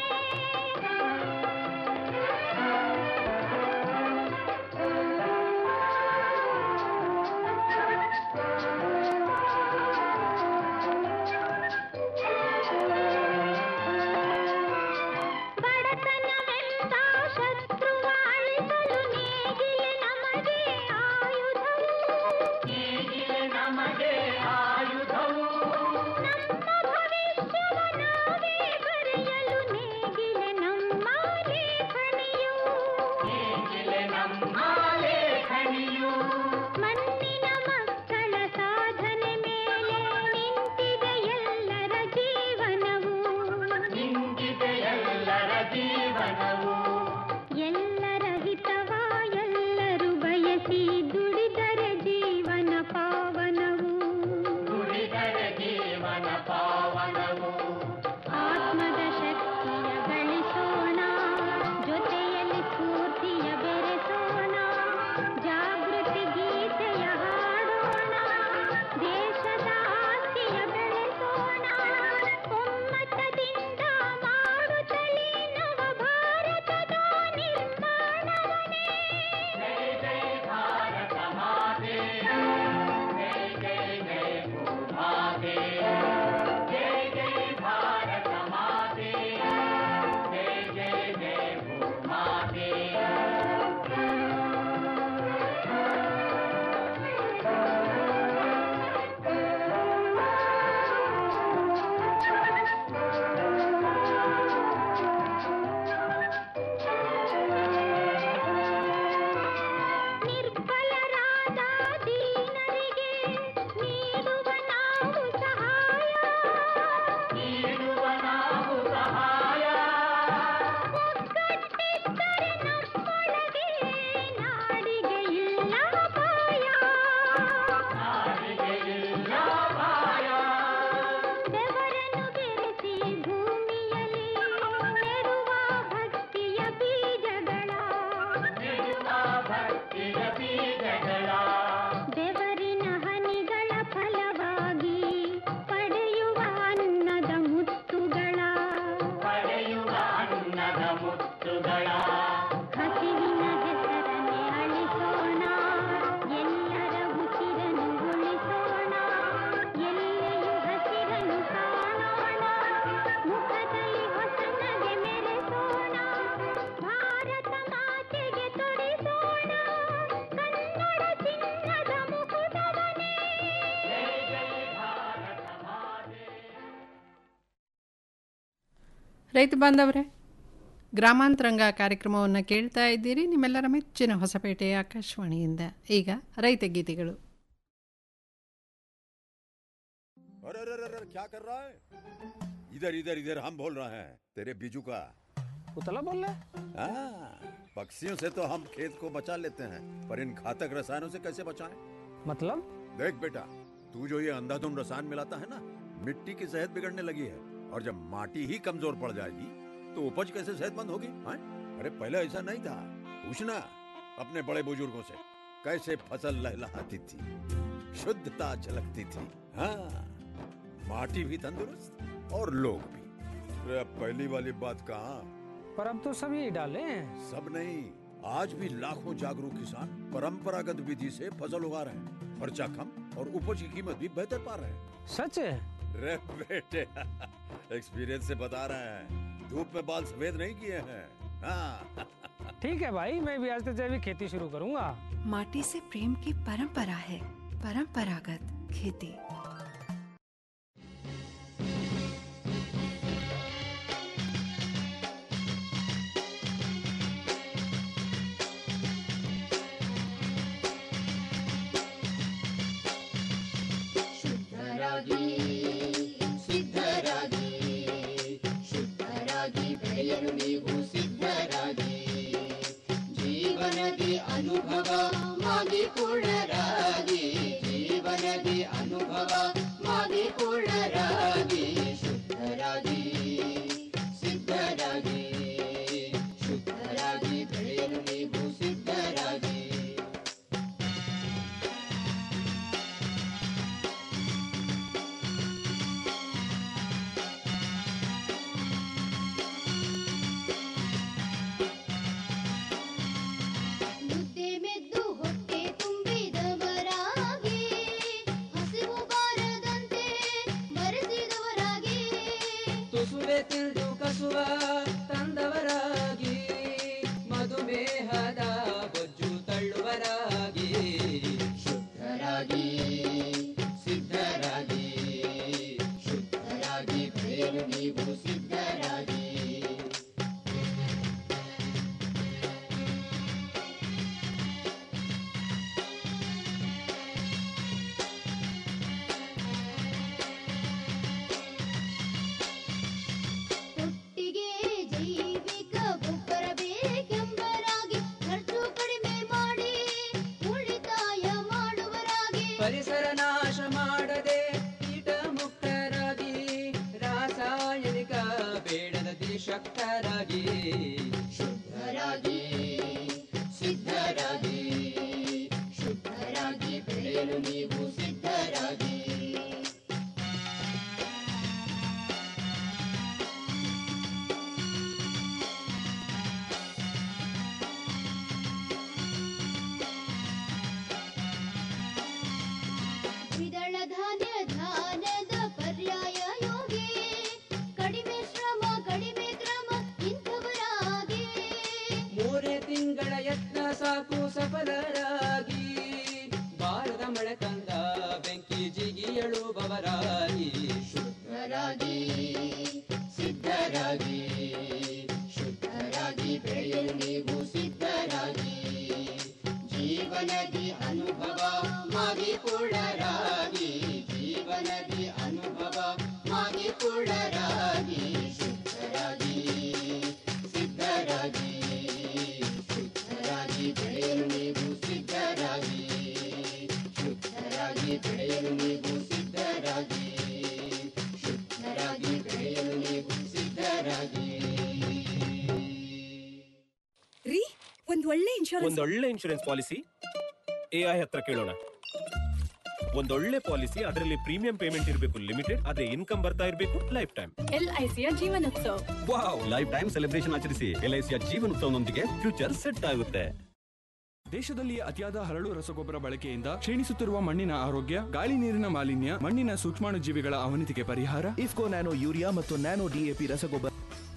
ಬಡತನವೆಂತ ಶತ್ರುವ ಅಳಿಸಲು ನೇಗಿಲೆ ನಮಗೆ ನಿರ್ಬಲರಾದ ದೀನರಿಗೆ ನೀಡುವ ನಾವು ಸಹಾಯ ನೀಡುವ ನಾವು ಸಹಾಯ ಒಗ್ಗಟ್ಟಿದ್ದರೆ ನಮ್ಮೊಳಗೆ ನಾಡಿಗೆ ಇಲ್ಲ ಅಪಾಯ ನಾಡಿಗೆ ಇಲ್ಲ ಅಪಾಯ ಬೆವರನ್ನು ಬೆರೆಸಿ ಭೂಮಿಯಲ್ಲಿ ನೆರುವ ಭಕ್ತಿಯ ಬೀಜಗಳ ನೆರುವ ಭಕ್ತಿಯ ಬೀಜಗಳ ಬೆವರಿನ ಹನಿಗಳ ಫಲವಾಗಿ ಪಡೆಯುವ ಅನ್ನದ ಮುತ್ತುಗಳ ಪಡೆಯುವ ಅನ್ನದ ಮುತ್ತುಗಳ ಹಸಿವಿನ ಹೆಸರನ್ನೇ ಅಳಿಸೋಣ ಎಲ್ಲರ ಉಸಿರನ್ನು ಉಳಿಸೋಣ ಎಲ್ಲೆಯೂ ಹಸಿರನ್ನು ಕಾಣೋಣ ಮುಖದಲ್ಲಿ ಹೊಸ ನಗೆ ಮೆರೆಸೋಣ ಭಾರತ ಮಾತೆಗೆ ತೊಡಿಸೋಣ ಕನ್ನಡ ಚಿನ್ನದ ಮುಕುಟವನೇ ರೈತ ಬಾಂಧವರೇ ಗ್ರಾಮಾಂತರಂಗ ಕಾರ್ಯಕ್ರಮವನ್ನು ಕೇಳ್ತಾ ಇದ್ದೀರಿ ನಿಮ್ಮೆಲ್ಲರ ಮೆಚ್ಚಿನ ಹೊಸಪೇಟೆಯ ಆಕಾಶವಾಣಿಯಿಂದ ಈಗ ರೈತ ಗೀತೆಗಳು अरे अरे अरे अरे, क्या कर रहा है इधर इधर इधर हम बोल रहे हैं तेरे बीजू का उतला बोल रहा हाँ, पक्षियों से तो हम खेत को बचा लेते हैं पर इन घातक रसायनों से कैसे बचाएं? मतलब देख बेटा तू जो ये अंधाधुंध रसायन मिलाता है ना मिट्टी की सेहत बिगड़ने लगी है और जब माटी ही कमजोर पड़ जाएगी तो उपज कैसे सेहतमंद होगी हाँ? अरे पहले ऐसा नहीं था पूछना अपने बड़े बुजुर्गों से कैसे फसल लहलहाती थी शुद्धता झलकती थी हाँ माटी भी तंदुरुस्त और लोग भी अरे अब पहली वाली बात कहाँ पर अब तो सब यही डाले हैं सब नहीं आज भी लाखों जागरूक किसान परंपरागत विधि से फसल उगा रहे हैं खर्चा कम और उपज की कीमत भी बेहतर पा रहे हैं सच है रे बेटे एक्सपीरियंस से बता रहे हैं धूप में बाल सफेद नहीं किए हैं हाँ ठीक है भाई मैं भी आज से जैविक खेती शुरू करूंगा माटी से प्रेम की परंपरा है परंपरागत खेती ಶುದ್ಧರಾಗಿ ಸಿದ್ಧರಾಗಿ ಶುದ್ಧರಾಗಿ ಬೆಳೆಯಲು ನೀವು ಸಿದ್ಧರಾಗಿ ಜೀವನದಿ ಅನುಭವ ಮಾಗಿಕೊಳ್ಳರಾಗಿ ಜೀವನದಿ ಅನುಭವ ಮಾಗಿಕೊಳ್ಳರಾಗಿ ಶುದ್ಧರಾಗಿ ಸಿದ್ಧರಾಗಿ ಶುದ್ಧರಾಗಿ ಬೆಳೆಯಲು ನೀವು ಸಿದ್ಧರಾಗಿ ಮುದ್ದೆ ಮೆದ್ದು ಹೊಟ್ಟೆ ತುಂಬಿದವರಾಗಿ ಹಸಿವು ಬಾರದಂತೆ ಬರೆಸಿದವರಾಗಿ ತುಸುವೆ ತಿಳಿದು ಕಸುವ ತಂದವರಾಗಿ ಮಧುಮೇಹದ ಬೊಜ್ಜು ತಳ್ಳುವರಾಗಿ ಶುದ್ಧರಾಗಿ ಸಿದ್ಧರಾಗಿ ಶುದ್ಧರಾಗಿ ಬೆಳೆಯಲು ನೀವು ಸಿದ್ಧರಾಗಿ ಒಟ್ಟಿಗೆ ಜೈವಿಕ ಗೊಬ್ಬರ ಬೇಕೆಂಬರಾಗಿ ಖರ್ಚು ಕಡಿಮೆ ಮಾಡಿ ಉಳಿತಾಯ ಮಾಡುವರಾಗಿ ಪರಿಸರ ನಾಶ ಮಾಡದೆ ಕೀಟ ಮುಕ್ತರಾಗಿ ರಾಸಾಯನಿಕ ಬೇಡದ ಶಕ್ತರಾಗಿ ಶುದ್ಧರಾಗಿ ಸಿದ್ಧರಾಗಿ ಶುದ್ಧರಾಗಿ ಬೆಳೆಯಲು ನೀವು ಸಿದ್ಧರಾಗಿ ದ್ವಿದಳ ಧಾನ್ಯ ಧಾನ್ಯದ ಉತ್ತಮರಾಗಿ ಶುದ್ಧರಾಗಿ ಸಿದ್ಧರಾಗಿ ಶುದ್ಧರಾಗಿ ಬೆಳೆಯಲು ನೀವು ಸಿದ್ಧರಾಗಿ ಜೀವನದಿ ಅನುಭವ ಮಾಗಿಕೊಳ್ಳರಾಗಿ ಜೀವನದಿ ಅನುಭವ ಮಾಗಿಕೊಳ್ಳರಾಗಿ ಶುದ್ಧರಾಗಿ ಸಿದ್ಧರಾಗಿ ಶುದ್ಧರಾಗಿ ಬೆಳೆಯಲು ನೀವು ಸಿದ್ಧರಾಗಿ ಶುದ್ಧರಾಗಿ ಬೆಳೆಯಲು ನೀವು ಸಿದ್ಧರಾಗಿ ಶುದ್ಧರಾಗಿ ಬೆಳೆಯಲು ನೀವು ಸಿದ್ಧರಾಗಿ ರೀ ಒಂದ್ ಒಳ್ಳೆ ಇನ್ಶೂರೆನ್ಸ್ ಒಂದೊಳ್ಳೆ ಇನ್ಶೂರೆನ್ಸ್ ಪಾಲಿಸಿ ಎ ಐ ಹತ್ರ ಕೇಳೋಣ ಒಂದೊಳ್ಳೆ ಪಾಲಿಸಿ ಅದರಲ್ಲಿ ಪ್ರೀಮಿಯಂ ಪೇಮೆಂಟ್ ಇರಬೇಕು ಲಿಮಿಟೆಡ್ ಅದೇ ಇನ್ಕಮ್ ಬರ್ತಾ ಇರಬೇಕು ಲೈಫ್ ಟೈಮ್ ಎಲ್ ಐ ಸಿಯ ಜೀವನೋತ್ಸವ ವಾವ್ ಲೈಫ್ ಟೈಮ್ ಸೆಲೆಬ್ರೇಷನ್ ಆಚರಿಸಿ ಎಲ್ ಐ ಸಿಯ ಜೀವನೋತ್ಸವನೊಂದಿಗೆ ಫ್ಯೂಚರ್ ಸೆಟ್ ಆಗುತ್ತೆ ದೇಶದಲ್ಲಿ ಅತಿಯಾದ ಹರಳು ರಸಗೊಬ್ಬರ ಬಳಕೆಯಿಂದ ಕ್ಷೀಣಿಸುತ್ತಿರುವ ಮಣ್ಣಿನ ಆರೋಗ್ಯ ಗಾಳಿ ನೀರಿನ ಮಾಲಿನ್ಯ ಮಣ್ಣಿನ ಸೂಕ್ಷ್ಮಾಣು ಜೀವಿಗಳ ಅವನತಿಗೆ ಪರಿಹಾರ ಇಫ್ಕೋ ನ್ಯಾನೋ ಯೂರಿಯಾ ಮತ್ತು ನ್ಯಾನೋ ಡಿಎಪಿ ರಸಗೊಬ್ಬರ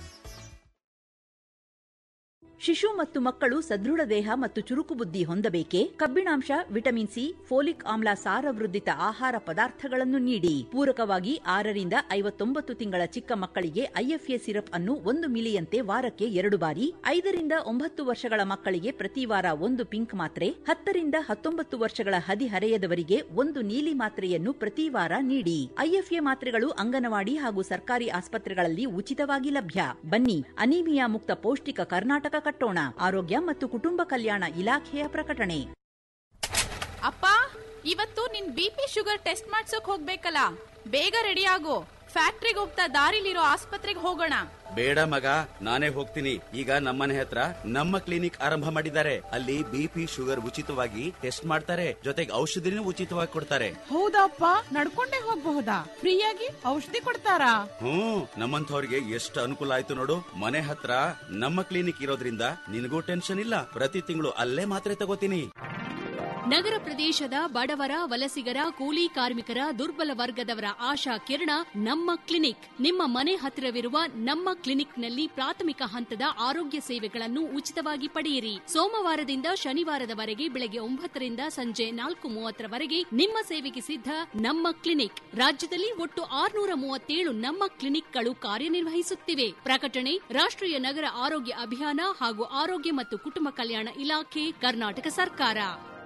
ಶಿಶು ಮತ್ತು ಮಕ್ಕಳು ಸದೃಢ ದೇಹ ಮತ್ತು ಚುರುಕು ಬುದ್ಧಿ ಹೊಂದಬೇಕೆ ಕಬ್ಬಿಣಾಂಶ ವಿಟಮಿನ್ ಸಿ ಫೋಲಿಕ್ ಆಮ್ಲ ಸಾರವೃದ್ಧಿತ ಆಹಾರ ಪದಾರ್ಥಗಳನ್ನು ನೀಡಿ ಪೂರಕವಾಗಿ ಆರರಿಂದ ಐವತ್ತೊಂಬತ್ತು ತಿಂಗಳ ಚಿಕ್ಕ ಮಕ್ಕಳಿಗೆ ಐಎಫ್ಎ ಸಿರಪ್ ಅನ್ನು ಒಂದು ಮಿಲಿಯಂತೆ ವಾರಕ್ಕೆ ಎರಡು ಬಾರಿ ಐದರಿಂದ ಒಂಬತ್ತು ವರ್ಷಗಳ ಮಕ್ಕಳಿಗೆ ಪ್ರತಿ ವಾರ ಒಂದು ಪಿಂಕ್ ಮಾತ್ರೆ ಹತ್ತರಿಂದ ಹತ್ತೊಂಬತ್ತು ವರ್ಷಗಳ ಹದಿಹರೆಯದವರಿಗೆ ಒಂದು ನೀಲಿ ಮಾತ್ರೆಯನ್ನು ಪ್ರತಿ ವಾರ ನೀಡಿ ಐಎಫ್ಎ ಮಾತ್ರೆಗಳು ಅಂಗನವಾಡಿ ಹಾಗೂ ಸರ್ಕಾರಿ ಆಸ್ಪತ್ರೆಗಳಲ್ಲಿ ಉಚಿತವಾಗಿ ಲಭ್ಯ ಬನ್ನಿ ಅನೀಮಿಯಾ ಮುಕ್ತ ಪೌಷ್ಟಿಕ ಕರ್ನಾಟಕ ಕಟ್ಟೋಣ ಆರೋಗ್ಯ ಮತ್ತು ಕುಟುಂಬ ಕಲ್ಯಾಣ ಇಲಾಖೆಯ ಪ್ರಕಟಣೆ ಅಪ್ಪ ಇವತ್ತು ನಿನ್ ಬಿ ಪಿ ಶುಗರ್ ಟೆಸ್ಟ್ ಮಾಡ್ಸೋಕ್ ಹೋಗ್ಬೇಕಲ್ಲ ಬೇಗ ರೆಡಿ ಆಗು ಫ್ಯಾಕ್ಟ್ರಿಗೆ ಹೋಗ್ತಾ ದಾರಿಲಿರೋ ಆಸ್ಪತ್ರೆಗೆ ಹೋಗೋಣ ಬೇಡ ಮಗ ನಾನೇ ಹೋಗ್ತೀನಿ ಈಗ ನಮ್ಮನೆ ಹತ್ರ ನಮ್ಮ ಕ್ಲಿನಿಕ್ ಆರಂಭ ಮಾಡಿದ್ದಾರೆ ಅಲ್ಲಿ ಬಿಪಿ ಶುಗರ್ ಉಚಿತವಾಗಿ ಟೆಸ್ಟ್ ಮಾಡ್ತಾರೆ ಜೊತೆಗೆ ಔಷಧಿನೂ ಉಚಿತವಾಗಿ ಕೊಡ್ತಾರೆ ಹೌದಪ್ಪ ನಡ್ಕೊಂಡೇ ಹೋಗ್ಬಹುದಾ ಫ್ರೀಯಾಗಿ ಔಷಧಿ ಕೊಡ್ತಾರಾ ಹ್ಮ್ ನಮ್ಮಂಥವ್ರಿಗೆ ಎಷ್ಟು ಅನುಕೂಲ ಆಯ್ತು ನೋಡು ಮನೆ ಹತ್ರ ನಮ್ಮ ಕ್ಲಿನಿಕ್ ಇರೋದ್ರಿಂದ ನಿನಗೂ ಟೆನ್ಷನ್ ಇಲ್ಲ ಪ್ರತಿ ತಿಂಗಳು ಅಲ್ಲೇ ಮಾತ್ರೆ ತಗೋತೀನಿ ನಗರ ಪ್ರದೇಶದ ಬಡವರ ವಲಸಿಗರ ಕೂಲಿ ಕಾರ್ಮಿಕರ ದುರ್ಬಲ ವರ್ಗದವರ ಆಶಾ ಕಿರಣ ನಮ್ಮ ಕ್ಲಿನಿಕ್ ನಿಮ್ಮ ಮನೆ ಹತ್ತಿರವಿರುವ ನಮ್ಮ ಕ್ಲಿನಿಕ್ನಲ್ಲಿ ಪ್ರಾಥಮಿಕ ಹಂತದ ಆರೋಗ್ಯ ಸೇವೆಗಳನ್ನು ಉಚಿತವಾಗಿ ಪಡೆಯಿರಿ ಸೋಮವಾರದಿಂದ ಶನಿವಾರದವರೆಗೆ ಬೆಳಗ್ಗೆ ಒಂಬತ್ತರಿಂದ ಸಂಜೆ ನಾಲ್ಕು ಮೂವತ್ತರವರೆಗೆ ನಿಮ್ಮ ಸೇವೆಗೆ ಸಿದ್ಧ ನಮ್ಮ ಕ್ಲಿನಿಕ್ ರಾಜ್ಯದಲ್ಲಿ ಒಟ್ಟು ಆರುನೂರ ಮೂವತ್ತೇಳು ನಮ್ಮ ಕ್ಲಿನಿಕ್ಗಳು ಕಾರ್ಯನಿರ್ವಹಿಸುತ್ತಿವೆ ಪ್ರಕಟಣೆ ರಾಷ್ಟ್ರೀಯ ನಗರ ಆರೋಗ್ಯ ಅಭಿಯಾನ ಹಾಗೂ ಆರೋಗ್ಯ ಮತ್ತು ಕುಟುಂಬ ಕಲ್ಯಾಣ ಇಲಾಖೆ ಕರ್ನಾಟಕ ಸರ್ಕಾರ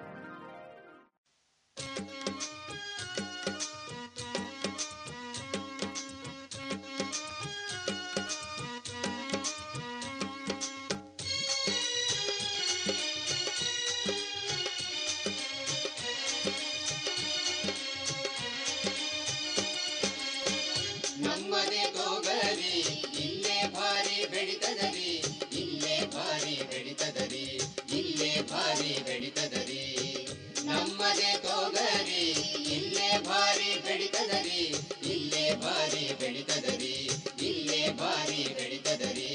ನಮ್ಮದೇ ತೋಗರಿ ಇಲ್ಲೇ ಭಾರಿ ಬೆಳಿತದರಿ ಇಲ್ಲೇ ಭಾರಿ ಬೆಳಿತದರಿ ಇಲ್ಲೇ ಭಾರಿ ಬೆಳಿತದರಿ ನಮ್ಮದೇ ತೋಗರಿ ಇಲ್ಲೇ ಭಾರಿ ಬೆಳಿತದರಿ ಇಲ್ಲೇ ಭಾರಿ ಬೆಳಿತದರಿ ಇಲ್ಲೇ ಭಾರಿ ಬೆಳಿತದರಿ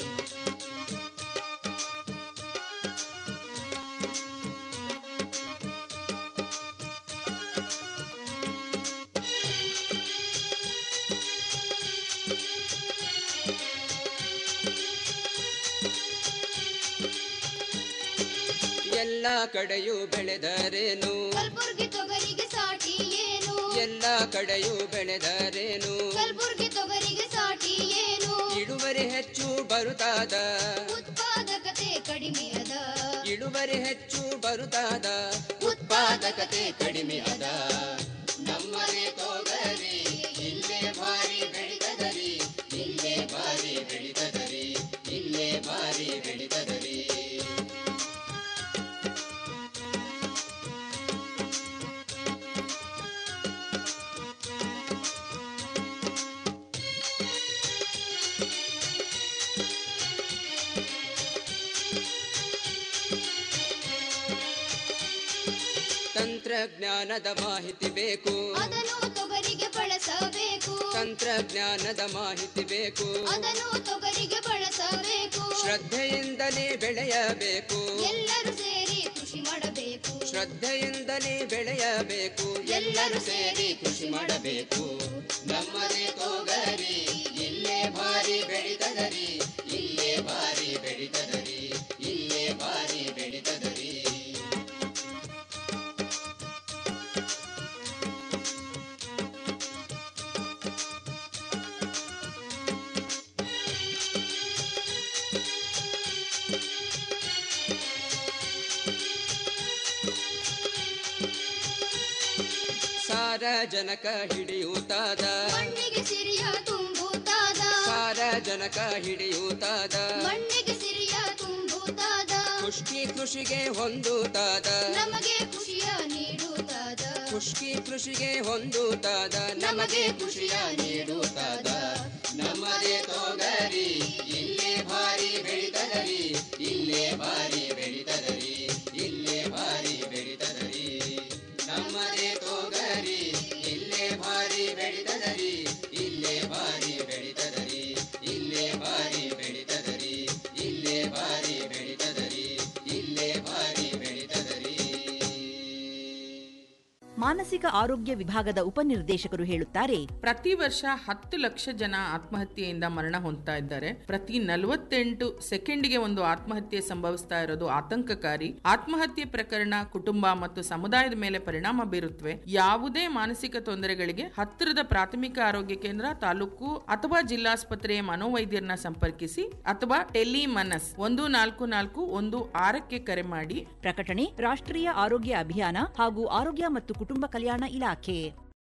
ಎಲ್ಲ ಕಡೆಯೂ ಬೆಳೆದರೇನು ಕಲ್ಬುರ್ಗಿ ತೊಗರಿಗೆ ಸಾಟಿ ಏನು ಎಲ್ಲ ಕಡೆಯೂ ಬೆಳೆದರೇನು ಕಲ್ಬುರ್ಗಿ ತೊಗರಿಗೆ ಸಾಟಿ ಏನು ಇಳುವರಿ ಹೆಚ್ಚು ಬರುತ್ತಾದ ಉತ್ಪಾದಕತೆ ಕಡಿಮೆ ಅದ ಇಳುವರಿ ಹೆಚ್ಚು ಬರುತ್ತಾದ ಉತ್ಪಾದಕತೆ ಕಡಿಮೆ ಅದ ನಮ್ಮದೇ ತೋಗರಿ ಇಲ್ಲೇ ಭಾರಿ ಬೆಳಿತದರಿ ಇಲ್ಲೇ ಭಾರಿ ಬೆಳಿತದರಿ ಇಲ್ಲೇ ಭಾರಿ ಬೆಳಿತದರಿ ತಂತ್ರಜ್ಞಾನದ ಮಾಹಿತಿ ಬೇಕು ಅದನ್ನು ತೊಗರಿಗೆ ಬಳಸಬೇಕು ತಂತ್ರಜ್ಞಾನದ ಮಾಹಿತಿ ಬೇಕು ಅದನ್ನು ತೊಗರಿಗೆ ಬಳಸಬೇಕು ಶ್ರದ್ಧೆಯಿಂದಲೇ ಬೆಳೆಯಬೇಕು ಎಲ್ಲರೂ ಸೇರಿ ಕೃಷಿ ಮಾಡಬೇಕು ಶ್ರದ್ಧೆಯಿಂದಲೇ ಬೆಳೆಯಬೇಕು ಎಲ್ಲರೂ ಸೇರಿ ಕೃಷಿ ಮಾಡಬೇಕು ನಮ್ಮದೇ ತೋಗರಿ ಇಲ್ಲೇ ಭಾರಿ ಬೆಳಿತದರಿ ಇಲ್ಲೇ ಭಾರಿ ಬೆಳಿತದರಿ ಇಲ್ಲೇ ಭಾರಿ ಬೆಳಿತದರಿ ಸಾರಜನಕ ಹಿಡಿಯೂತಾದ ಮಣ್ಣಿಗೆ ಸಿರಿಯ ತುಂಬುತ್ತಾದ ಸಾರಜನಕ ಹಿಡಿಯೂತಾದ ಮಣ್ಣಿಗೆ ಸಿರಿಯ ತುಂಬುತ್ತಾದ ಖುಷ್ಕಿ ಕೃಷಿಗೆ ಹೊಂದುತ್ತಾದ ನಮಗೆ ಖುಷಿಯ ನೀಡುತ್ತಾದ ಖುಷ್ಕಿ ಕೃಷಿಗೆ ಹೊಂದುತ್ತಾದ ನಮಗೆ ಖುಷಿಯ ನೀಡುತ್ತಾದ ನಮ್ಮದೇ ತೋಗರಿ ಇಲ್ಲೇ ಭಾರಿ ಬೆಳಿತದರಿ ಇಲ್ಲೇ ಭಾರಿ ಬೆಳಿತದರಿ ಇಲ್ಲೇ ಭಾರಿ ಬೆಳಿತದರಿ ನಮ್ಮದೇ ತೋಗರಿ ಇಲ್ಲೇ ಭಾರಿ ಬೆಳಿತದರಿ ಇಲ್ಲೇ ಭಾರಿ ಬೆಳಿತದರಿ ಇಲ್ಲೇ ಭಾರಿ ಬೆಳಿತದರಿ ಇಲ್ಲೇ ಭಾರಿ ಬೆಳಿತದರಿ ಇಲ್ಲೇ ಭಾರಿ ಬೆಳಿತದರಿ ಮಾನಸಿಕ ಆರೋಗ್ಯ ವಿಭಾಗದ ಉಪನಿರ್ದೇಶಕರು ಹೇಳುತ್ತಾರೆ ಪ್ರತಿ ವರ್ಷ ಹತ್ತು ಲಕ್ಷ ಜನ ಆತ್ಮಹತ್ಯೆಯಿಂದ ಮರಣ ಹೊಂದ್ತಾ ಇದ್ದಾರೆ ಪ್ರತಿ ನಲವತ್ತೆಂಟು ಸೆಕೆಂಡ್ಗೆ ಒಂದು ಆತ್ಮಹತ್ಯೆ ಸಂಭವಿಸ್ತಾ ಇರೋದು ಆತಂಕಕಾರಿ ಆತ್ಮಹತ್ಯೆ ಪ್ರಕರಣ ಕುಟುಂಬ ಮತ್ತು ಸಮುದಾಯದ ಮೇಲೆ ಪರಿಣಾಮ ಬೀರುತ್ತವೆ ಯಾವುದೇ ಮಾನಸಿಕ ತೊಂದರೆಗಳಿಗೆ ಹತ್ತಿರದ ಪ್ರಾಥಮಿಕ ಆರೋಗ್ಯ ಕೇಂದ್ರ ತಾಲೂಕು ಅಥವಾ ಜಿಲ್ಲಾಸ್ಪತ್ರೆಯ ಮನೋವೈದ್ಯರನ್ನ ಸಂಪರ್ಕಿಸಿ ಅಥವಾ ಟೆಲಿ ಮನಸ್ ಒಂದು ನಾಲ್ಕು ನಾಲ್ಕು ಒಂದು ಆರಕ್ಕೆ ಕರೆ ಮಾಡಿ ಪ್ರಕಟಣೆ ರಾಷ್ಟ್ರೀಯ ಆರೋಗ್ಯ ಅಭಿಯಾನ ಹಾಗೂ ಆರೋಗ್ಯ ಮತ್ತು ಕುಟುಂಬ ಕಲ್ಯಾಣ ಇಲಾಖೆ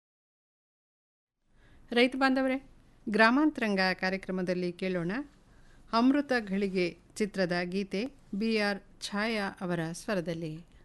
ರೈತ ಬಾಂಧವರೇ ಗ್ರಾಮಾಂತರಂಗ ಕಾರ್ಯಕ್ರಮದಲ್ಲಿ ಕೇಳೋಣ ಅಮೃತ ಘಳಿಗೆ ಚಿತ್ರದ ಗೀತೆ ಬಿ ಆರ್ ಛಾಯಾ ಅವರ ಸ್ವರದಲ್ಲಿ